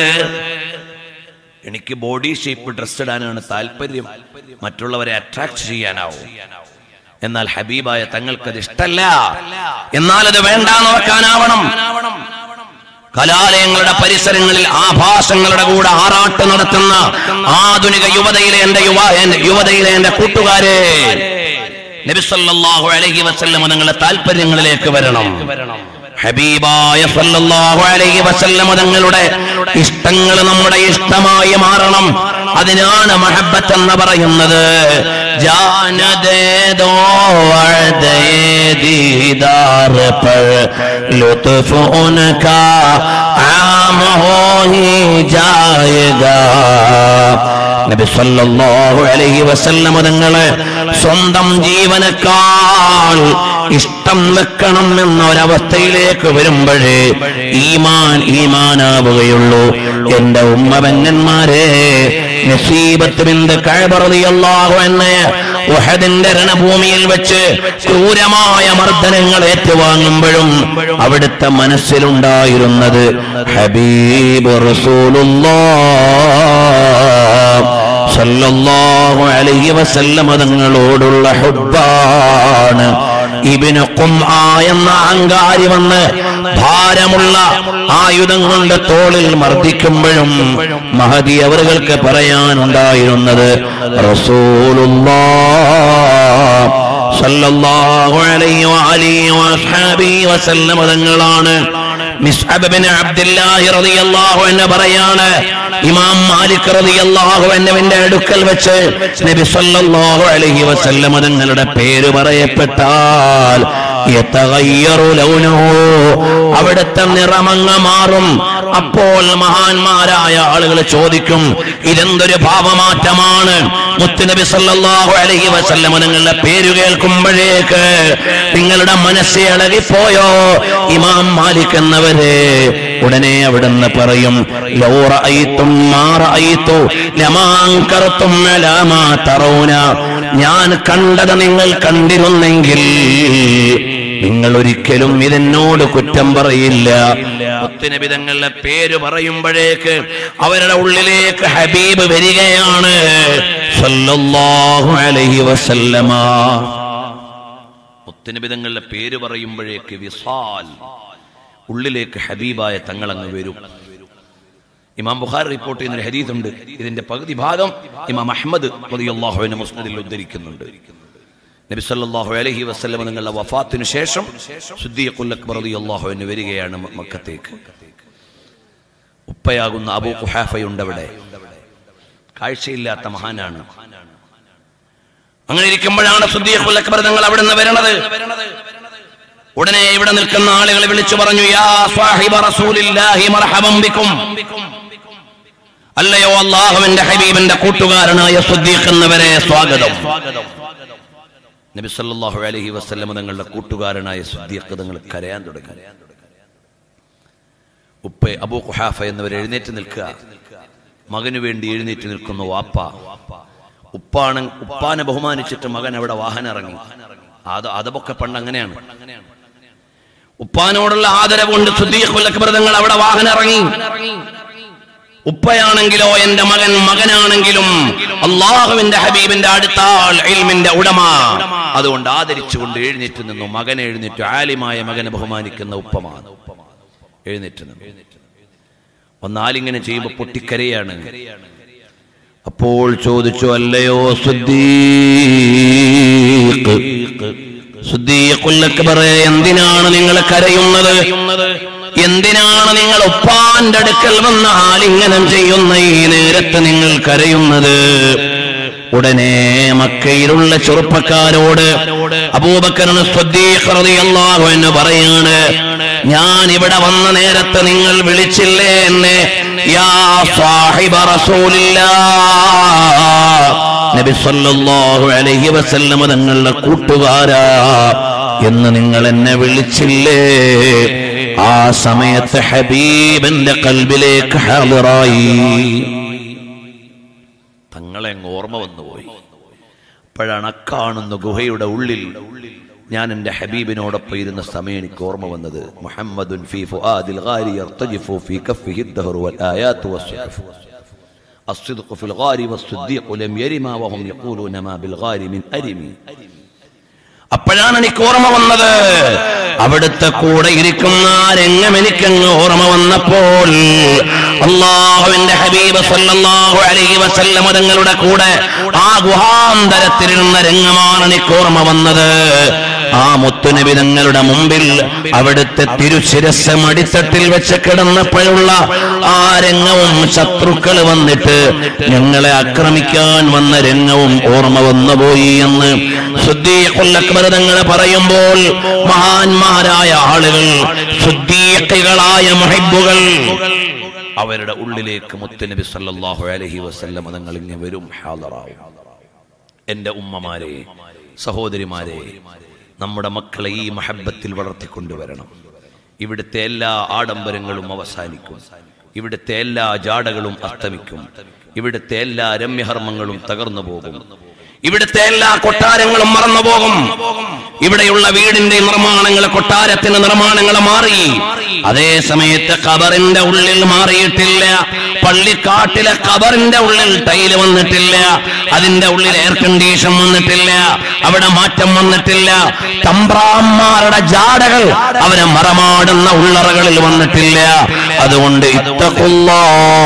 എനിക്ക് ബോഡി ഷേപ്പ് ഡ്രസ് ഇടാനാണ് താല്പര്യം മറ്റുള്ളവരെ അട്രാക്ട് ചെയ്യാനാവും എന്നാൽ ഹബീബായ തങ്ങൾക്കത് ഇഷ്ടല്ല എന്നാൽ അത് വേണ്ടാന്ന് വെക്കാനാവണം കലാലയങ്ങളുടെ പരിസരങ്ങളിൽ ആഭാസങ്ങളുടെ കൂടെ ആറാട്ട് നടത്തുന്ന ആധുനിക യുവതയിലെ എന്റെ യുവ എന്റെ- യുവതയിലെ എന്റെ കൂട്ടുകാരെ നബിസല്ലാഹു അലൈഹി വസല്ലം നിങ്ങളുടെ താല്പര്യങ്ങളിലേക്ക് വരണം ഹബീബായ സല്ലല്ലാഹു അലൈഹി വസല്ലം തങ്ങളുടെ ഇഷ്ടങ്ങൾ നമ്മുടെ ഇഷ്ടമായി മാറണം അതിനാണ് മഹബത്ത് എന്ന് പറയുന്നത് ജാനദേ ദോ വഅദേ ദീദാർ പർ ലുത്ഫ് ഉനകാ ആം ഹോ ഹി ജായേഗാ നബി സല്ലല്ലാഹു അലൈഹി വസല്ലം തങ്ങളെ സ്വന്തം ജീവനക്കാൾ ഇഷ്ടം വെക്കണം എന്ന ഒരവസ്ഥയിലേക്ക് വരുമ്പോഴേ ഈമാൻ ഈമാനാവുകയുള്ളൂ എന്റെ ഉമ്മ പെങ്ങന്മാരെ നസീബത്ത് ബിന്ദു കഴബറിയല്ലാഹു എന്നെ ഉഹദിന്റെ രണഭൂമിയിൽ വെച്ച് ക്രൂരമായ മർദ്ദനങ്ങൾ ഏറ്റുവാങ്ങുമ്പോഴും അവിടുത്തെ മനസ്സിലുണ്ടായിരുന്നത് ഹബീബ് റസൂലുള്ളാഹ് സല്ലല്ലാഹു അലൈഹി വസല്ലമ തങ്ങളോടുള്ള ഹുബ്ബാണ് ഇബിന് ഖുംആ എന്ന അഹങ്കാരി വന്ന് ഭാരമുള്ള ആയുധം കൊണ്ട് തോളിൽ മർദ്ദിക്കുമ്പോഴും മഹദി അവർക്ക് പറയാനുണ്ടായിരുന്നത് റസൂലുള്ളാഹ് സല്ലല്ലാഹു അലൈഹി വഅലിഹി വഅസ്ഹാബിഹി വസല്ലമ തങ്ങളാണ് മിസ്അബ് ബിൻ അബ്ദുല്ലാഹി റളിയല്ലാഹു അൻഹു പറയാണ് ഇമാം മാലിക് റളിയല്ലാഹു അൻഹുവിന്റെ അടുക്കൽ വെച്ച് നബി സല്ലല്ലാഹു അലൈഹി വസല്ലം തങ്ങളുടെ പേര് പറയപ്പെട്ടാൽ യതഗയ്യറു ലൗനുഹു അവിടുത്തെ നിറമങ്ങ മാറും അപ്പോൾ മഹാന്മാരായ ആളുകൾ ചോദിക്കും ഇതെന്തൊരു ഭാവമാറ്റമാണ് മുത്തുനബി സല്ലല്ലാഹു അലൈഹി വസല്ലം നിങ്ങളുടെ പേര് കേൾക്കുമ്പോഴേക്ക് നിങ്ങളുടെ മനസ്സ് ഇളകിപ്പോയോ ഇമാം മാലിക് എന്നവരെ ഉടനെ അവിടുന്ന് പറയും ലൗ റഅയ്തും മാ റഅയ്തു ലമാ അൻകർതും അലാ മാ തറൗന ഞാൻ കണ്ടത് നിങ്ങൾ കണ്ടിരുന്നെങ്കിൽ നിങ്ങൾ ഒരിക്കലും ഇതെന്നോട് കുറ്റം പറയില്ല മുത്തുനബി തങ്ങളുടെ പേര് പറയുമ്പോഴേക്ക് അവരുടെ ഉള്ളിലേക്ക് ഹബീബ് വരികയാണ് സല്ലല്ലാഹു അലൈഹി വസല്ലമ മുത്തുനബി തങ്ങളുടെ പേര് പറയുമ്പോഴേക്ക് വിസാൽ ഉള്ളിലേക്ക് ഹബീബായ തങ്ങളങ്ങ് വരും ഇമാം ബുഖാർ റിപ്പോർട്ട് ചെയ്യുന്ന ഒരു ഹദീസ് ഉണ്ട് ഇതിന്റെ പകുതി ഭാഗം ഇമാം അഹമ്മദ് റളിയല്ലാഹുവിന്റെ മുസ്നദിൽ ഉദ്ധരിക്കുന്നുണ്ട് നബി സല്ലല്ലാഹു അലൈഹി വസല്ലം നിങ്ങളുടെ വഫാത്തിനു ശേഷം സുദ്ദീഖുൽ അക്ബർ റളിയല്ലാഹു അൻഹു വരികയാണ് മ- മക്കത്തേക്ക് ഉപ്പയാകുന്ന അബൂ ഖുഹാഫയുണ്ട് അവിടെ കാഴ്ചയില്ലാത്ത മഹാനാണ് അങ്ങനെ ഇരിക്കുമ്പോഴാണ് സുദ്ദീഖുൽ അക്ബർ തങ്ങൾ അവിടെ നിന്ന് വരണത് ഉടനെ ഇവിടെ നിൽക്കുന്ന ആളുകളെ വിളിച്ചു പറഞ്ഞു യാ സാഹിബ റസൂലില്ലാഹി മർഹബം ബിക്കും അല്ലയോ അള്ളാഹുവിന്റെ ഹബീബിന്റെ കൂട്ടുകാരനായ സുദ്ദീഖ് എന്നവരെ സ്വാഗതം നബി സല്ലല്ലാഹു അലൈഹി വസല്ലം തങ്ങളുടെ കൂട്ടുകാരനായ സുദ്ദീഖ് തങ്ങൾ കരയാൻ തുടങ്ങി ഉപ്പ അബൂ ഖുഹാഫ എന്നിവർ എഴുന്നേറ്റ് നിൽക്കുക മകന് വേണ്ടി എഴുന്നേറ്റ് നിൽക്കുന്ന വാപ്പ ഉപ്പാണ് ഉപ്പാനെ ബഹുമാനിച്ചിട്ട് മകൻ അവിടെ വാഹനം ഇറങ്ങി അത് അതൊക്കെ പണ്ട് അങ്ങനെയാണ് ഉപ്പാനോടുള്ള ആദരവ് കൊണ്ട് സുദ്ദീഖുൽ അക്ബർ തങ്ങൾ അവിടെ വാഹനം ഇറങ്ങി ഉപ്പയാണെങ്കിലോ എന്റെ മകൻ മകനാണെങ്കിലും അള്ളാഹുവിന്റെ ഹബീബിന്റെ അടുത്ത ആൾ ഇൽമിന്റെ ഉടമ അതുകൊണ്ട് ആദരിച്ചുകൊണ്ട് എഴുന്നേറ്റ് നിന്നു മകനെ എഴുന്നേറ്റു ആലിമായ മകനെ ബഹുമാനിക്കുന്ന ഉപ്പമാണ് എഴുന്നേറ്റ് നിന്നു ഒന്നാലിങ്ങനെ ചെയ്യുമ്പോ പൊട്ടിക്കരയാണ് അപ്പോൾ ചോദിച്ചു അല്ലയോ സുദ്ദീഖ് സുദ്ദീഖുൽ അക്ബറെ എന്തിനാണ് നിങ്ങൾ കരയുന്നത് എന്തിനാണ് നിങ്ങൾ ഉപ്പാന്റെ അടുക്കൽ വന്ന ആലിംഗനം ചെയ്യുന്ന ഈ നേരത്ത് നിങ്ങൾ കരയുന്നത് ഉടനെ മക്കയിലുള്ള ചെറുപ്പക്കാരോട് അബൂബക്കറിന് റളിയല്ലാഹു എന്ന് പറയാണ് ഞാൻ ഇവിടെ വന്ന നേരത്ത് നിങ്ങൾ വിളിച്ചില്ലേ എന്നെ യാ സാഹിബ റസൂലില്ലാ നബി സല്ലല്ലാഹു അലൈഹി വസല്ലമ തങ്ങളുടെ കൂട്ടുകാരാ എന്ന് നിങ്ങൾ എന്നെ വിളിച്ചില്ലേ ആ സമയത്ത് ഹബീബിന്റെ കൽബിലേക്ക് ഹാളിറായി തങ്ങളെ അങ്ങ് ഓർമ്മ വന്നുപോയി അപ്പോഴാണ് അക്കാണുന്ന ഗുഹയുടെ ഉള്ളിൽ ഞാൻ എൻ്റെ ഹബീബിനോടൊപ്പം ഇരുന്ന സമയം എനിക്ക് ഓർമ്മ വന്നത് മുഹമ്മദുൻ ഫീ ഫുആദിൽ ഗാരി യർതജിഫു ഫീ കഫിഹി الدهر والآيات والصحف الصدق في الغار والصديق لم يرما وهم يقولون ما بالغار من أرمي അപ്പോഴാണ് എനിക്ക് ഓർമ്മ വന്നത് അവിടുത്തെ കൂടെ ഇരിക്കുന്ന ആ രംഗം എനിക്കങ്ങ് ഓർമ്മ വന്നപ്പോൾ അള്ളാഹുവിന്റെ ഹബീബ് സല്ലല്ലാഹു അലൈഹി വസല്ലമ തങ്ങളുടെ കൂടെ ആ ഗുഹാന്തരത്തിലിരുന്ന രംഗമാണ് എനിക്ക് ഓർമ്മ വന്നത് ആ മുത്തുനബി തങ്ങളുടെ മുമ്പിൽ അവിടുത്തെ തിരുശിരസ് മടിത്തട്ടിൽ വെച്ച് കിടന്നപ്പോഴുള്ള ആ രംഗവും ശത്രുക്കൾ വന്നിട്ട് ഞങ്ങളെ ആക്രമിക്കാൻ വന്ന രംഗവും ഓർമ്മ വന്നുപോയി എന്ന് സുദ്ദീഖുൽ അക്ബർ തങ്ങൾ പറയുമ്പോൾ മഹാന്മാരായ ആളുകൾ സുദ്ദീഖികളായ മുഹിബുകൾ അവരുടെ ഉള്ളിലേക്ക് മുത്തുനബി സല്ലല്ലാഹു അലൈഹി വസല്ലം തങ്ങൾ ഇങ്ങനെ വരും ഹാദറാവും എൻ്റെ ഉമ്മമാരെ സഹോദരിമാരെ നമ്മുടെ മക്കളെ ഈ മഹബത്തിൽ വളർത്തിക്കൊണ്ടുവരണം ഇവിടുത്തെ എല്ലാ ആഡംബരങ്ങളും അവസാനിക്കും ഇവിടുത്തെ എല്ലാ ജാടകളും അസ്തമിക്കും ഇവിടുത്തെ എല്ലാ രമ്യഹർമ്മങ്ങളും തകർന്നു പോകും ഇവിടുത്തെ എല്ലാ കൊട്ടാരങ്ങളും മറന്നു പോകും ഇവിടെയുള്ള വീടിന്റെ നിർമ്മാണങ്ങൾ കൊട്ടാരത്തിന്റെ നിർമ്മാണങ്ങൾ മാറി അതേ സമയത്ത് ഖബറിന്റെ ഉള്ളിൽ മാറിയിട്ടില്ല പള്ളിക്കാട്ടിലെ ഖബറിന്റെ ഉള്ളിൽ ടൈല് വന്നിട്ടില്ല അതിന്റെ ഉള്ളിൽ എയർ കണ്ടീഷൻ വന്നിട്ടില്ല അവിടെ മാറ്റം വന്നിട്ടില്ല തമ്പ്രാന്മാരുടെ ജാടകൾ അവരെ മറമാടുന്ന ഉള്ളറകളിൽ വന്നിട്ടില്ല അതുകൊണ്ട് ഇത്തക്കുള്ളോ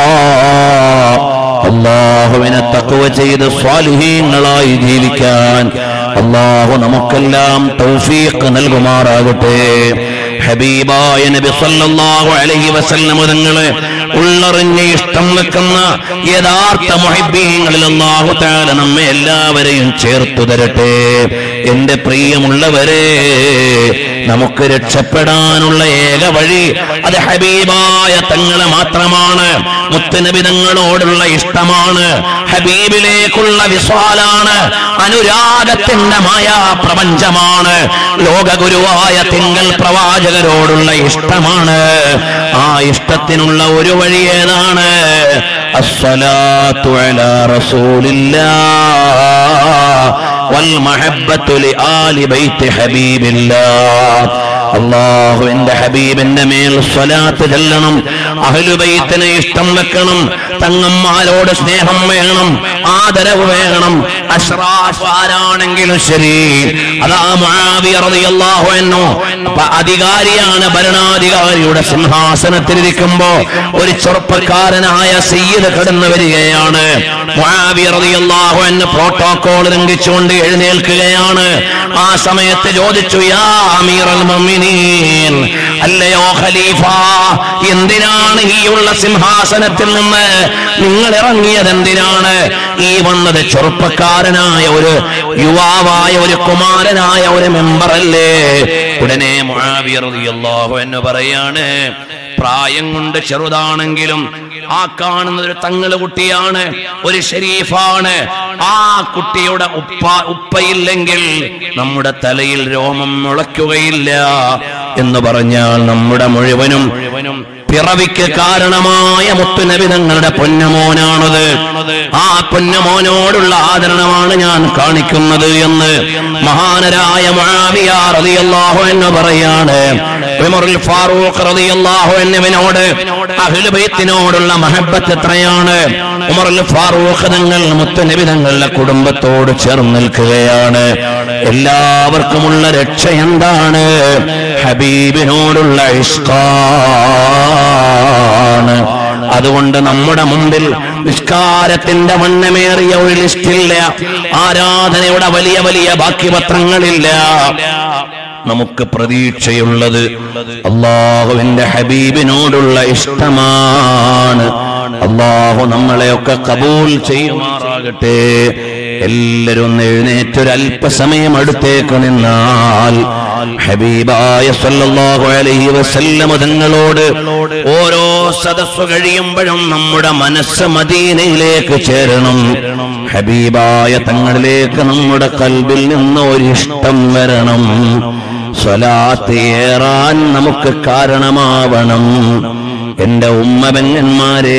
അള്ളാഹുവിനെ തക്കുവ ചെയ്ത് സ്വാലിഹീങ്ങളായി ജീവിക്കാൻ അള്ളാഹു നമുക്കെല്ലാം തൗഫീഖ് നൽകുമാറാകട്ടെ ഹബീബായ നബി സല്ലല്ലാഹു അലൈഹി വസല്ലം തങ്ങളെ ഉള്ളറിഞ്ഞ് ഇഷ്ടം വെക്കുന്ന യഥാർത്ഥ മുഹിബീങ്ങളിൽ അള്ളാഹു താല നമ്മെ എല്ലാവരെയും ചേർത്തു തരട്ടെ എന്റെ പ്രിയമുള്ളവരെ നമുക്ക് രക്ഷപ്പെടാനുള്ള ഏക വഴി അത് ഹബീബായ തങ്ങളെ മാത്രമാണ് മുത്തുനബി തങ്ങളോടുള്ള ഇഷ്ടമാണ് ഹബീബിലേക്കുള്ള വിസ്വാലാണ് അനുരാഗത്തിന്റെ മായാ പ്രപഞ്ചമാണ് ലോകഗുരുവായ തിങ്കൾ പ്രവാചകരോടുള്ള ഇഷ്ടമാണ് ആ ഇഷ്ടത്തിനുള്ള ഒരു വഴി ഏതാണ് അസ്സലാത്തു അലാ റസൂലില്ലാ والمحبة لآل بيت حبيب الله അള്ളാഹുവിന്റെ ഹബീബിന്റെ മേൽ സ്വലാത്ത് ചെല്ലണം അഹലുബൈത്തിനെ ഇഷ്ടം വെക്കണം തങ്ങന്മാരോട് സ്നേഹം വേണം ആദരവ് വേണം അഷ്റാഫ് ആരാണെങ്കിലും ശരി അതാ മുആവിയ റളിയല്ലാഹു അൻഹു അപ്പൊ അധികാരിയാണ് ഭരണാധികാരിയുടെ സിംഹാസനത്തിലിരിക്കുമ്പോ ഒരു ചെറുപ്പക്കാരനായ സയ്യിദ് കടന്നു വരികയാണ് മുആവിയ റളിയല്ലാഹു അൻഹു പ്രോട്ടോകോൾ ലംഘിച്ചുകൊണ്ട് എഴുന്നേൽക്കുകയാണ് ആ സമയത്ത് ചോദിച്ചു യാ അമീറൽ മുഅ്മിനീൻ മുഅ്മിനീൻ അല്ലയോ ഖലീഫ എന്തിനാണ് ഈ ഉള്ള സിംഹാസനത്തിൽ നിന്ന് നിങ്ങൾ ഇറങ്ങിയത് എന്തിനാണ് ഈ വന്നത് ചെറുപ്പക്കാരനായ ഒരു യുവാവായ ഒരു കുമാരനായ ഒരു മെമ്പറല്ലേ ഉടനെ മുആവിയ റളിയല്ലാഹു അൻഹു പറയാണ് പ്രായം കൊണ്ട് ചെറുതാണെങ്കിലും ആ കാണുന്നത് ഒരു തങ്ങള് കുട്ടിയാണ് ഒരു ഷരീഫാണ് ആ കുട്ടിയുടെ ഉപ്പ ഉപ്പയില്ലെങ്കിൽ നമ്മുടെ തലയിൽ രോമം മുളയ്ക്കുകയില്ല എന്ന് പറഞ്ഞാൽ നമ്മുടെ മുഴുവനും പിറവിക്ക് കാരണമായ മുത്തുനബി തങ്ങളുടെ പൊന്നമോനാണത് ആ പൊന്നമോനോടുള്ള ആദരണമാണ് ഞാൻ കാണിക്കുന്നത് എന്ന് മഹാനരായ മുആവിയ റളിയല്ലാഹു അൻഹു പറയാണ് ഉമറുൽ ഫാറൂഖ് റളിയല്ലാഹു അൻഹുവിനോട് അഹ്ലു ബൈത്തിനോടുള്ള മഹബ്ബത്ത് എത്രയാണ് ഉമറുൽ ഫാറൂഖ് തങ്ങൾ മുത്തുനബി തങ്ങളുടെ കുടുംബത്തോട് ചേർന്ന് നിൽക്കുകയാണ് എല്ലാവർക്കുമുള്ള രക്ഷ എന്താണ് ഹബീബിനോടുള്ള ഇഷ്കാണ് അതുകൊണ്ട് നമ്മുടെ മുമ്പിൽ നിസ്കാരത്തിന്റെ വണ്ണമേറിയ ഒരു ലിസ്റ്റില്ല ആരാധനയുടെ വലിയ വലിയ ബാക്കി പത്രങ്ങളില്ല നമുക്ക് പ്രതീക്ഷയുള്ളത് അള്ളാഹുവിന്റെ ഹബീബിനോടുള്ള ഇഷ്ടമാണ് അള്ളാഹു നമ്മളെയൊക്കെ കബൂൽ ചെയ്യുമാറാകട്ടെ എല്ലാവരും ഒന്ന് എഴുന്നേറ്റൊരു അല്പസമയം അടുത്തേക്ക് നിന്നാൽ ഹബീബായ സല്ലല്ലാഹു അലൈഹി വസല്ലമ തങ്ങളോട് ഓരോ സദസ്സു കഴിയുമ്പോഴും നമ്മുടെ മനസ്സ് മദീനയിലേക്ക് ചേരണം ഹബീബായ തങ്ങളിലേക്ക് നമ്മുടെ കൽബിൽ നിന്ന് ഒരു ഇഷ്ടം വരണം സ്വലാത്ത് ഏറാൻ നമുക്ക് കാരണമാവണം എന്റെ ഉമ്മബെങ്ങന്മാരെ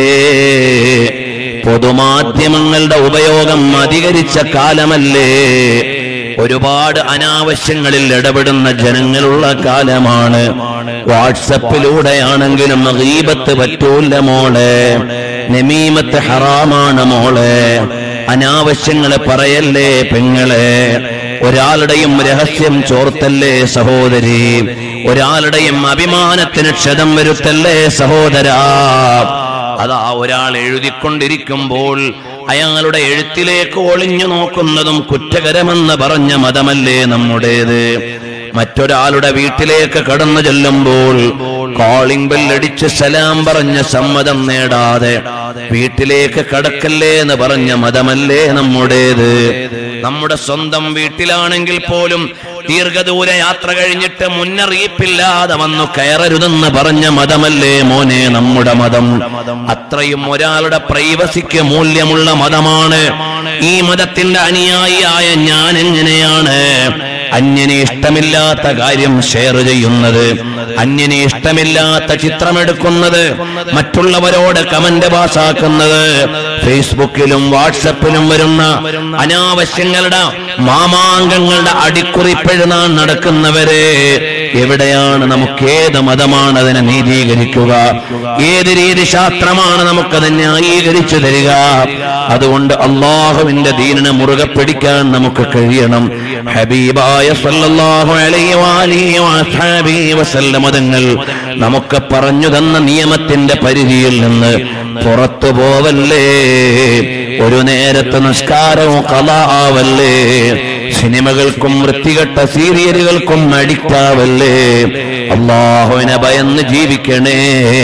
പൊതുമാധ്യമങ്ങളുടെ ഉപയോഗം അധികരിച്ച കാലമല്ലേ ഒരുപാട് അനാവശ്യങ്ങളിൽ ഇടപെടുന്ന ജനങ്ങളുള്ള കാലമാണ് വാട്സപ്പിലൂടെയാണെങ്കിലും ഗീബത്ത് പറ്റൂല മോളെ നമീമത്ത് ഹറാമാണ് മോളെ അനാവശ്യങ്ങള് പറയല്ലേ പെങ്ങളെ ഒരാളുടെയും രഹസ്യം ചോർത്തല്ലേ സഹോദരി ഒരാളുടെയും അഭിമാനത്തിന് ക്ഷതം വരുത്തല്ലേ സഹോദരാ അതാ ഒരാൾ എഴുതിക്കൊണ്ടിരിക്കുമ്പോൾ അയാളുടെ എഴുത്തിലേക്ക് ഒളിഞ്ഞു നോക്കുന്നതും കുറ്റകരമെന്ന് പറഞ്ഞ മതമല്ലേ നമ്മുടേത് മറ്റൊരാളുടെ വീട്ടിലേക്ക് കടന്നു ചെല്ലുമ്പോൾ കോളിംഗ് ബെല്ലടിച്ച് സലാം പറഞ്ഞ സമ്മതം നേടാതെ വീട്ടിലേക്ക് കടക്കല്ലേ എന്ന് പറഞ്ഞ മതമല്ലേ നമ്മുടേത് നമ്മുടെ സ്വന്തം വീട്ടിലാണെങ്കിൽ പോലും ദീർഘദൂര യാത്ര കഴിഞ്ഞിട്ട് മുന്നറിയിപ്പില്ലാതെ വന്നു കയറരുതെന്ന് പറഞ്ഞ മതമല്ലേ മോനെ നമ്മുടെ മതം അത്രയും ഒരാളുടെ പ്രൈവസിക്ക് മൂല്യമുള്ള മതമാണ് ഈ മതത്തിന്റെ അനുയായിയായ ഞാൻ എങ്ങനെയാണ് അന്യനെ ഇഷ്ടമില്ലാത്ത കാര്യം ഷെയർ ചെയ്യുന്നത് അന്യനെ ഇഷ്ടമില്ലാത്ത ചിത്രമെടുക്കുന്നത് മറ്റുള്ളവരോട് കമന്റ് പാസാക്കുന്നത് ഫേസ്ബുക്കിലും വാട്സപ്പിലും വരുന്ന അനാവശ്യങ്ങളുടെ മാമാങ്കങ്ങളുടെ അടിക്കുറിപ്പെഴുതാൻ നടക്കുന്നവരെ എവിടെയാണ് നമുക്ക് ഏത് മതമാണ് അതിനെ നീതീകരിക്കുക ഏത് രീതി ശാസ്ത്രമാണ് നമുക്കത് ന്യായീകരിച്ചു തരിക അതുകൊണ്ട് അള്ളാഹുവിന്റെ ദീനിനെ മുറുകെ പിടിക്കാൻ നമുക്ക് കഴിയണം ഹബീബായ സല്ലല്ലാഹു അലൈഹി വാലിഹി വഅസ്ഹാബിഹി വസല്ലമ തങ്ങൾ നമുക്ക് പറഞ്ഞു തന്ന നിയമത്തിന്റെ പരിധിയിൽ നിന്ന് പുറത്തു പോവല്ലേ ഒരു നേരത്തെ നിസ്കാരവും കലാവല്ലേ സിനിമകൾക്കും വൃത്തികെട്ട സീരിയലുകൾക്കും അഡിക്റ്റാവല്ലേ അള്ളാഹുവിനെ ഭയന്ന് ജീവിക്കണേ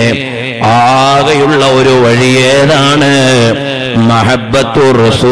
ആകെയുള്ള ഒരു വഴി ഏതാണ് മഹബത്തു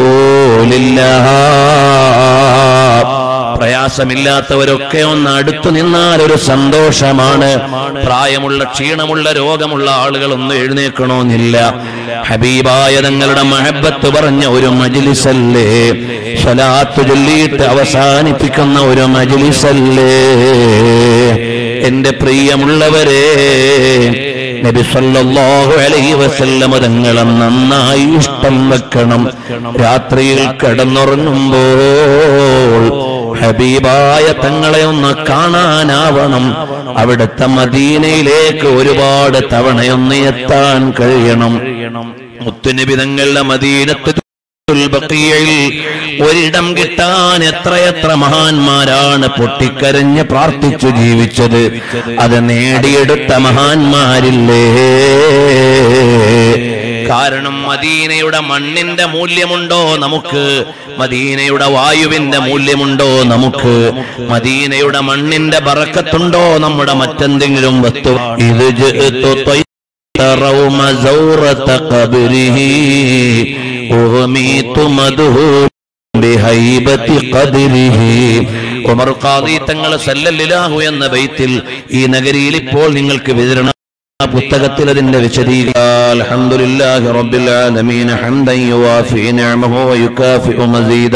റസൂലില്ലാ പ്രയാസമില്ലാത്തവരൊക്കെ ഒന്ന് അടുത്തു നിന്നാൽ ഒരു സന്തോഷമാണ് പ്രായമുള്ള ക്ഷീണമുള്ള രോഗമുള്ള ആളുകൾ ഒന്ന് എഴുന്നേക്കണമെന്നില്ല ഹബീബായ തങ്ങളുടെ മഹബത്ത് പറഞ്ഞ ഒരു മജിലിസല്ലേ സ്വലാത്ത് ചൊല്ലിയിട്ട് അവസാനിപ്പിക്കുന്ന ഒരു മജിലിസല്ലേ എന്റെ പ്രിയമുള്ളവരെ നബി സല്ലല്ലാഹു അലൈഹി വസല്ലമ തങ്ങളെ നന്നായി ഇഷ്ടം വെക്കണം രാത്രിയിൽ കിടന്നുറങ്ങുമ്പോൾ ഹബീബായ തങ്ങളെ ഒന്ന് കാണാനാവണം അവിടുത്തെ മദീനയിലേക്ക് ഒരുപാട് തവണയൊന്ന് എത്താൻ കഴിയണം മുത്തുനബി തങ്ങളുടെ മദീനത്ത് ബഖീയിൽ ഒരിടം കിട്ടാൻ എത്രയെത്ര മഹാന്മാരാണ് പൊട്ടിക്കരഞ്ഞ് പ്രാർത്ഥിച്ചു ജീവിച്ചത് അത് നേടിയെടുത്ത മഹാന്മാരില്ലേ കാരണം മദീനയുടെ മണ്ണിന്റെ മൂല്യമുണ്ടോ നമുക്ക് മദീനയുടെ വായുവിന്റെ മൂല്യമുണ്ടോ നമുക്ക് മദീനയുടെ മണ്ണിന്റെ ബറക്കത്തുണ്ടോ നമ്മുടെ മറ്റെന്തെങ്കിലും വസ്തു ഇത് ജിഅ്തു طير زورة قبره أغميت مدهور بهيبة قدره ഉമർ ഖാദി തങ്ങൾ സല്ലല്ലാഹു എന്ന ബൈത്തിൽ ഈ നഗരിയിൽ ഇപ്പോൾ നിങ്ങൾക്ക് വിതരണം പുസ്തകത്തിൽ അതിന്റെ വിശദീകരണം അൽഹംദുലില്ലാഹി റബ്ബിൽ ആലമീൻ ഹംദൻ യുവാഫി നിഅമഹു വയുകാഫിഉ മസീദ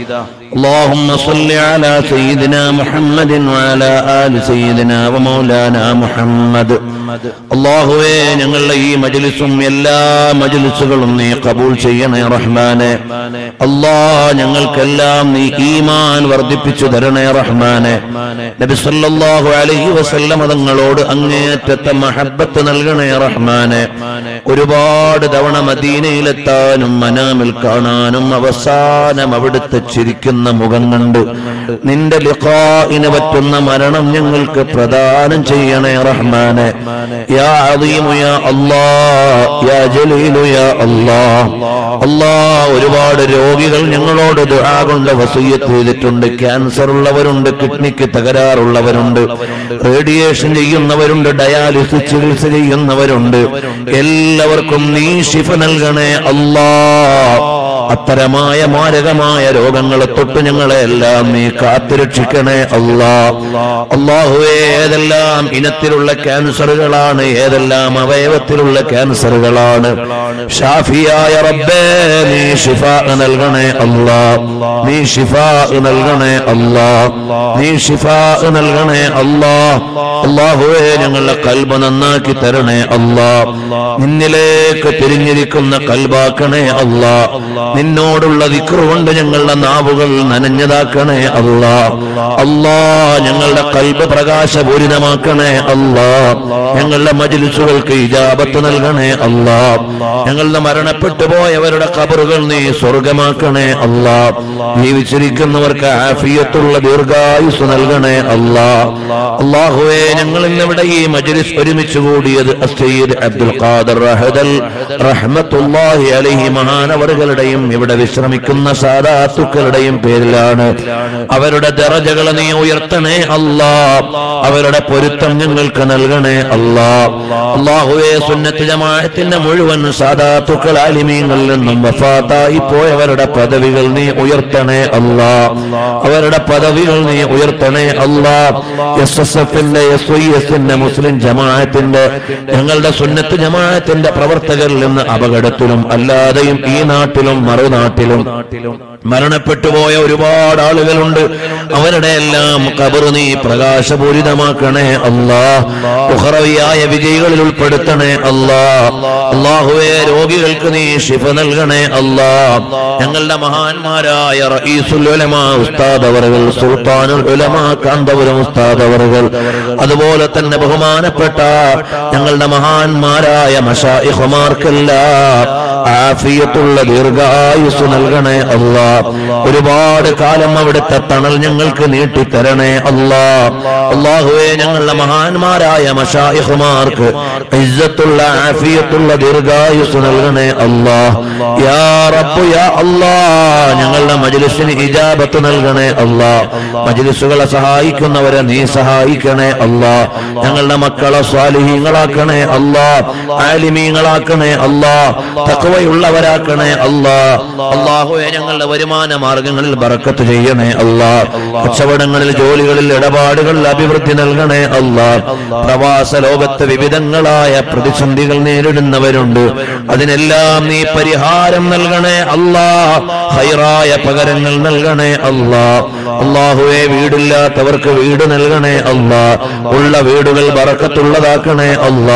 اللهم صل على سيدنا محمد وعلى آل سيدنا ومولانا محمد അള്ളാഹുവേ ഞങ്ങളുടെ ഈ മജ്ലിസും എല്ലാ മജ്ലിസുകളും നീ കബൂൾ ചെയ്യണേ റഹ്മാനെ അല്ലാ ഞങ്ങൾക്കെല്ലാം നീ ഈമാൻ വർദ്ധിപ്പിച്ചു തരണേ റഹ്മാനെ നബി സല്ലല്ലാഹു അലൈഹി വസല്ലം തങ്ങളോട് അങ്ങേയറ്റത്തെ മഹബത്ത് നൽകണേ റഹ്മാനെ ഒരുപാട് തവണ മദീനയിലെത്താനും മനാമിൽ കാണാനും അവസാനം അവിടുത്തെ ചിരിക്കുന്ന മുഖം കണ്ട് നിന്റെ ലിഖാഇന് പറ്റുന്ന മരണം ഞങ്ങൾക്ക് പ്രദാനം ചെയ്യണേ റഹ്മാനെ യാ അദീമു യാ അല്ലാ യാ ജലീലു യാ അല്ലാ അല്ലാ ഒരുപാട് രോഗികൾ ഞങ്ങളോട് ദുആ കൊണ്ട് വസീയത്ത് ചെയ്തിട്ടുണ്ട് ക്യാൻസർ ഉള്ളവരുണ്ട് കിഡ്നിക്ക് തകരാറുള്ളവരുണ്ട് റേഡിയേഷൻ ചെയ്യുന്നവരുണ്ട് ഡയാലിസിസ് ചികിത്സ ചെയ്യുന്നവരുണ്ട് എല്ലാവർക്കും നീ ശിഫ നൽകണേ അല്ലാ അത്തരമായ മാരകമായ രോഗങ്ങളെ തൊട്ട് ഞങ്ങളെ എല്ലാം നീ കാത്തുരക്ഷിക്കണേ അല്ലാ അള്ളാഹുവേ ഏതെല്ലാം ഇനത്തിലുള്ള ക്യാൻസറുകളാണ് ഏതെല്ലാം അവയവത്തിലുള്ള ക്യാൻസറുകളാണ് ഷാഫിയായ റബ്ബേ നീ ഷിഫ നൽകണേ അല്ലാ നീ ഷിഫ നൽകണേ അല്ലാ നീ ഷിഫ നൽകണേ അല്ലാ അള്ളാഹുവേ ഞങ്ങളുടെ കൽബ് നന്നാക്കി തരണേ അല്ലാ നിന്നിലേക്ക് തിരിഞ്ഞിരിക്കുന്ന കൽബാക്കണേ അല്ലാ നിന്നോടുള്ള ദിക്റ് കൊണ്ട് ഞങ്ങളുടെ നാവുകൾ നനഞ്ഞതാക്കണേ അല്ലാ അല്ലാ ഞങ്ങളുടെ കൽബ് പ്രകാശപൂരിതമാക്കണേ അല്ലാ ഞങ്ങളുടെ മജിലിസുകൾക്ക് ഇജാബത്ത് നൽകണേ അല്ലാ ഞങ്ങളുടെ മരണപ്പെട്ടു പോയവരുടെ കബറുകൾ നീ സ്വർഗമാക്കണേ അല്ലാ ജീവിച്ചിരിക്കുന്നവർക്ക് ആഫിയത്തുള്ള ദീർഘായുസ് നൽകണേ അല്ലാ അള്ളാഹുവേ ഞങ്ങൾ ഇന്നിവിടെ ഈ മജ്ലിസ് ഒരുമിച്ച് കൂടിയത് അസയ്യിദ് അബ്ദുൽ ഖാദർ റഹദൽ റഹ്മത്തുള്ളാഹി അലൈഹി മഹാനവറുകളുടെയും ഇവിടെ വിശ്രമിക്കുന്ന സാദാത്തുക്കളുടെയും പേരിലാണ് അവരുടെ ദറജകൾ നീ ഉയർത്തണേ അല്ലാ അവരുടെ പൊരുത്തം ഞങ്ങൾക്ക് നൽകണേ അല്ലാ അള്ളാഹുവേ സുന്നത്ത് ജമാഅത്തിന്റെ മുഴുവൻ സാദാത്തുക്കൾ ആലിമീങ്ങളിൽ നിന്നും വഫാത്തായി പോയവരുടെ പദവികൾ നീ ഉയർത്തണേ അല്ലാ അവരുടെ പദവികൾ നീ ഉയർത്തണേ അല്ലാ എസ് എസ് എഫിന്റെ എസ് ഐ എസിന്റെ മുസ്ലിം ജമാഅത്തിന്റെ ഞങ്ങളുടെ സുന്നത്ത് ജമാഅത്തിന്റെ പ്രവർത്തകരിൽ നിന്ന് അപകടത്തിലും അല്ലാതെയും ഈ നാട്ടിലും മറുനാട്ടിലും മരണപ്പെട്ടുപോയ ഒരുപാട് ആളുകളുണ്ട് അവരുടെ എല്ലാം കബറ് നീ പ്രകാശപൂരിതമാക്കണേ അല്ലാ ഉഹറവിയായ വിജയികളിൽ ഉൾപ്പെടുത്തണേ അല്ലാ അള്ളാഹുവേ രോഗികൾക്ക് നീ ശിഫ നൽകണേ അല്ലാ ഞങ്ങളുടെ മഹാന്മാരായ റഈസുൽ ഉലമാ ഉസ്താദ് അവറുകൾ സുൽത്താനുൽ ഉലമാ കാന്തപുരം ഉസ്താദ് അവറുകൾ അതുപോലെ തന്നെ ബഹുമാനപ്പെട്ട ഞങ്ങളുടെ മഹാന്മാരായ മഷായിഹുമാർക്കെല്ലാം ആഫിയത്തുള്ള ദീർഘായുസ് നൽകണേ അല്ലാ ഒരുപാട് കാലം അവിടുത്തെ തണൽ ഞങ്ങൾക്ക് നീട്ടിത്തരണേ അല്ലാ അള്ളാഹുവെ ഞങ്ങളുടെ മഹാന്മാരായ മഷായിഹുമാർക്ക് ഇജ്ജത്തുള്ള ആഫിയത്തുള്ള ദീർഘായുസ് നൽകണേ അല്ലാ യാ റബ്ബു യാ അല്ലാ ഞങ്ങളുടെ മജ്ലിസിന് ഇജാബത്ത് നൽകണേ അല്ലാ മജ്ലിസുകളെ സഹായിക്കുന്നവരെ നീ സഹായിക്കണേ അല്ലാ ഞങ്ങളുടെ മക്കളെ സ്വാലിഹീങ്ങളാക്കണേ അല്ലാ ആലിമീങ്ങളാക്കണേ അല്ലാ തക്കവയുള്ളവരാക്കണേ അല്ലാ അള്ളാഹുവെ ഞങ്ങളുടെ വരുമാന മാർഗങ്ങളിൽ ബറക്കത്ത് ചെയ്യണേ അല്ലാ കച്ചവടങ്ങളിൽ ജോലികളിൽ ഇടപാടുകളിൽ അഭിവൃദ്ധി നൽകണേ അല്ലാ പ്രവാസ ലോകത്ത് വിവിധങ്ങളായ പ്രതിസന്ധികൾ നേരിടുന്നവരുണ്ട് അതിനെല്ലാം നീ പരിഹാരം നൽകണേ അല്ലാ ഹൈറായ പകരങ്ങൾ നൽകണേ അല്ലാ അള്ളാഹുവെ വീടില്ലാത്തവർക്ക് വീട് നൽകണേ അല്ലാ ഉള്ള വീടുകൾ ബറക്കത്തുള്ളതാക്കണേ അല്ലാ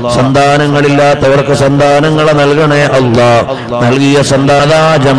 സന്താനങ്ങളില്ലാത്തവർക്ക് സന്താനങ്ങളെ നൽകണേ അല്ലാ നൽകിയ സന്താനാജം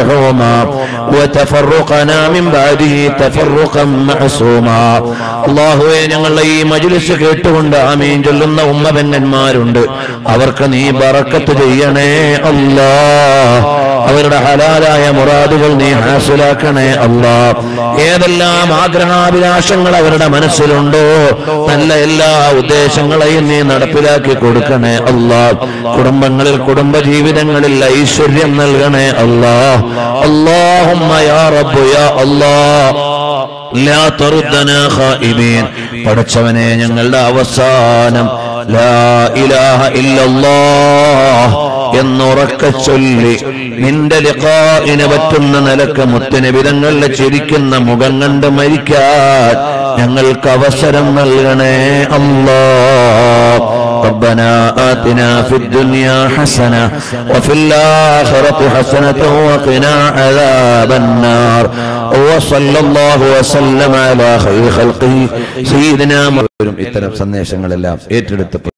وتفرقنا من بعده تفرقا معصوما അള്ളാഹുവെ ഞങ്ങളുടെ ഈ മജ്ലിസ് കേട്ടുകൊണ്ട് ആമീൻ ചൊല്ലുന്ന ഉമ്മ പെങ്ങന്മാരുണ്ട് അവർക്ക് നീ ബറക്കത്ത് ചെയ്യണേ അല്ലാ അവരുടെ ഹലാലായ മുറാദുകൾ നീ ഹാസിലാക്കണേ അല്ലാ ഏതെല്ലാം ആഗ്രഹാഭിലാഷങ്ങൾ അവരുടെ മനസ്സിലുണ്ടോ നല്ല എല്ലാ ഉദ്ദേശങ്ങളെയും നീ നടപ്പിലാക്കി കൊടുക്കണേ അല്ലാ കുടുംബങ്ങളിൽ കുടുംബ ജീവിതങ്ങളിൽ ഐശ്വര്യം നൽകണേ അല്ലാ അല്ലാഹുമ്മ യാ റബ്ബു യാ അല്ലാ ലാ തറുദ്ദനാ ഖായിബീൻ പടച്ചവനെ ഞങ്ങളുടെ അവസാനം ലാ ഇലാഹ ഇല്ലല്ലാഹ് എന്നുറക്ക ചൊല്ലി നിന്റെ ലിഖാഇന് പറ്റുന്ന നിലക്ക് മുത്തുനിബിതങ്ങളുടെ ചിരിക്കുന്ന മുഖം കണ്ട് മരിക്കാൻ ഞങ്ങൾക്ക് അവസരം നൽകണേ അല്ലാ ربنا آتنا في الدنيا حسنة وفي الآخرة حسنة وقنا عذاب النار وصلى الله وسلم على خير خلقه سيدنا ഇത്തരം സന്ദേശങ്ങളെല്ലാം ഏറ്റെടുത്ത്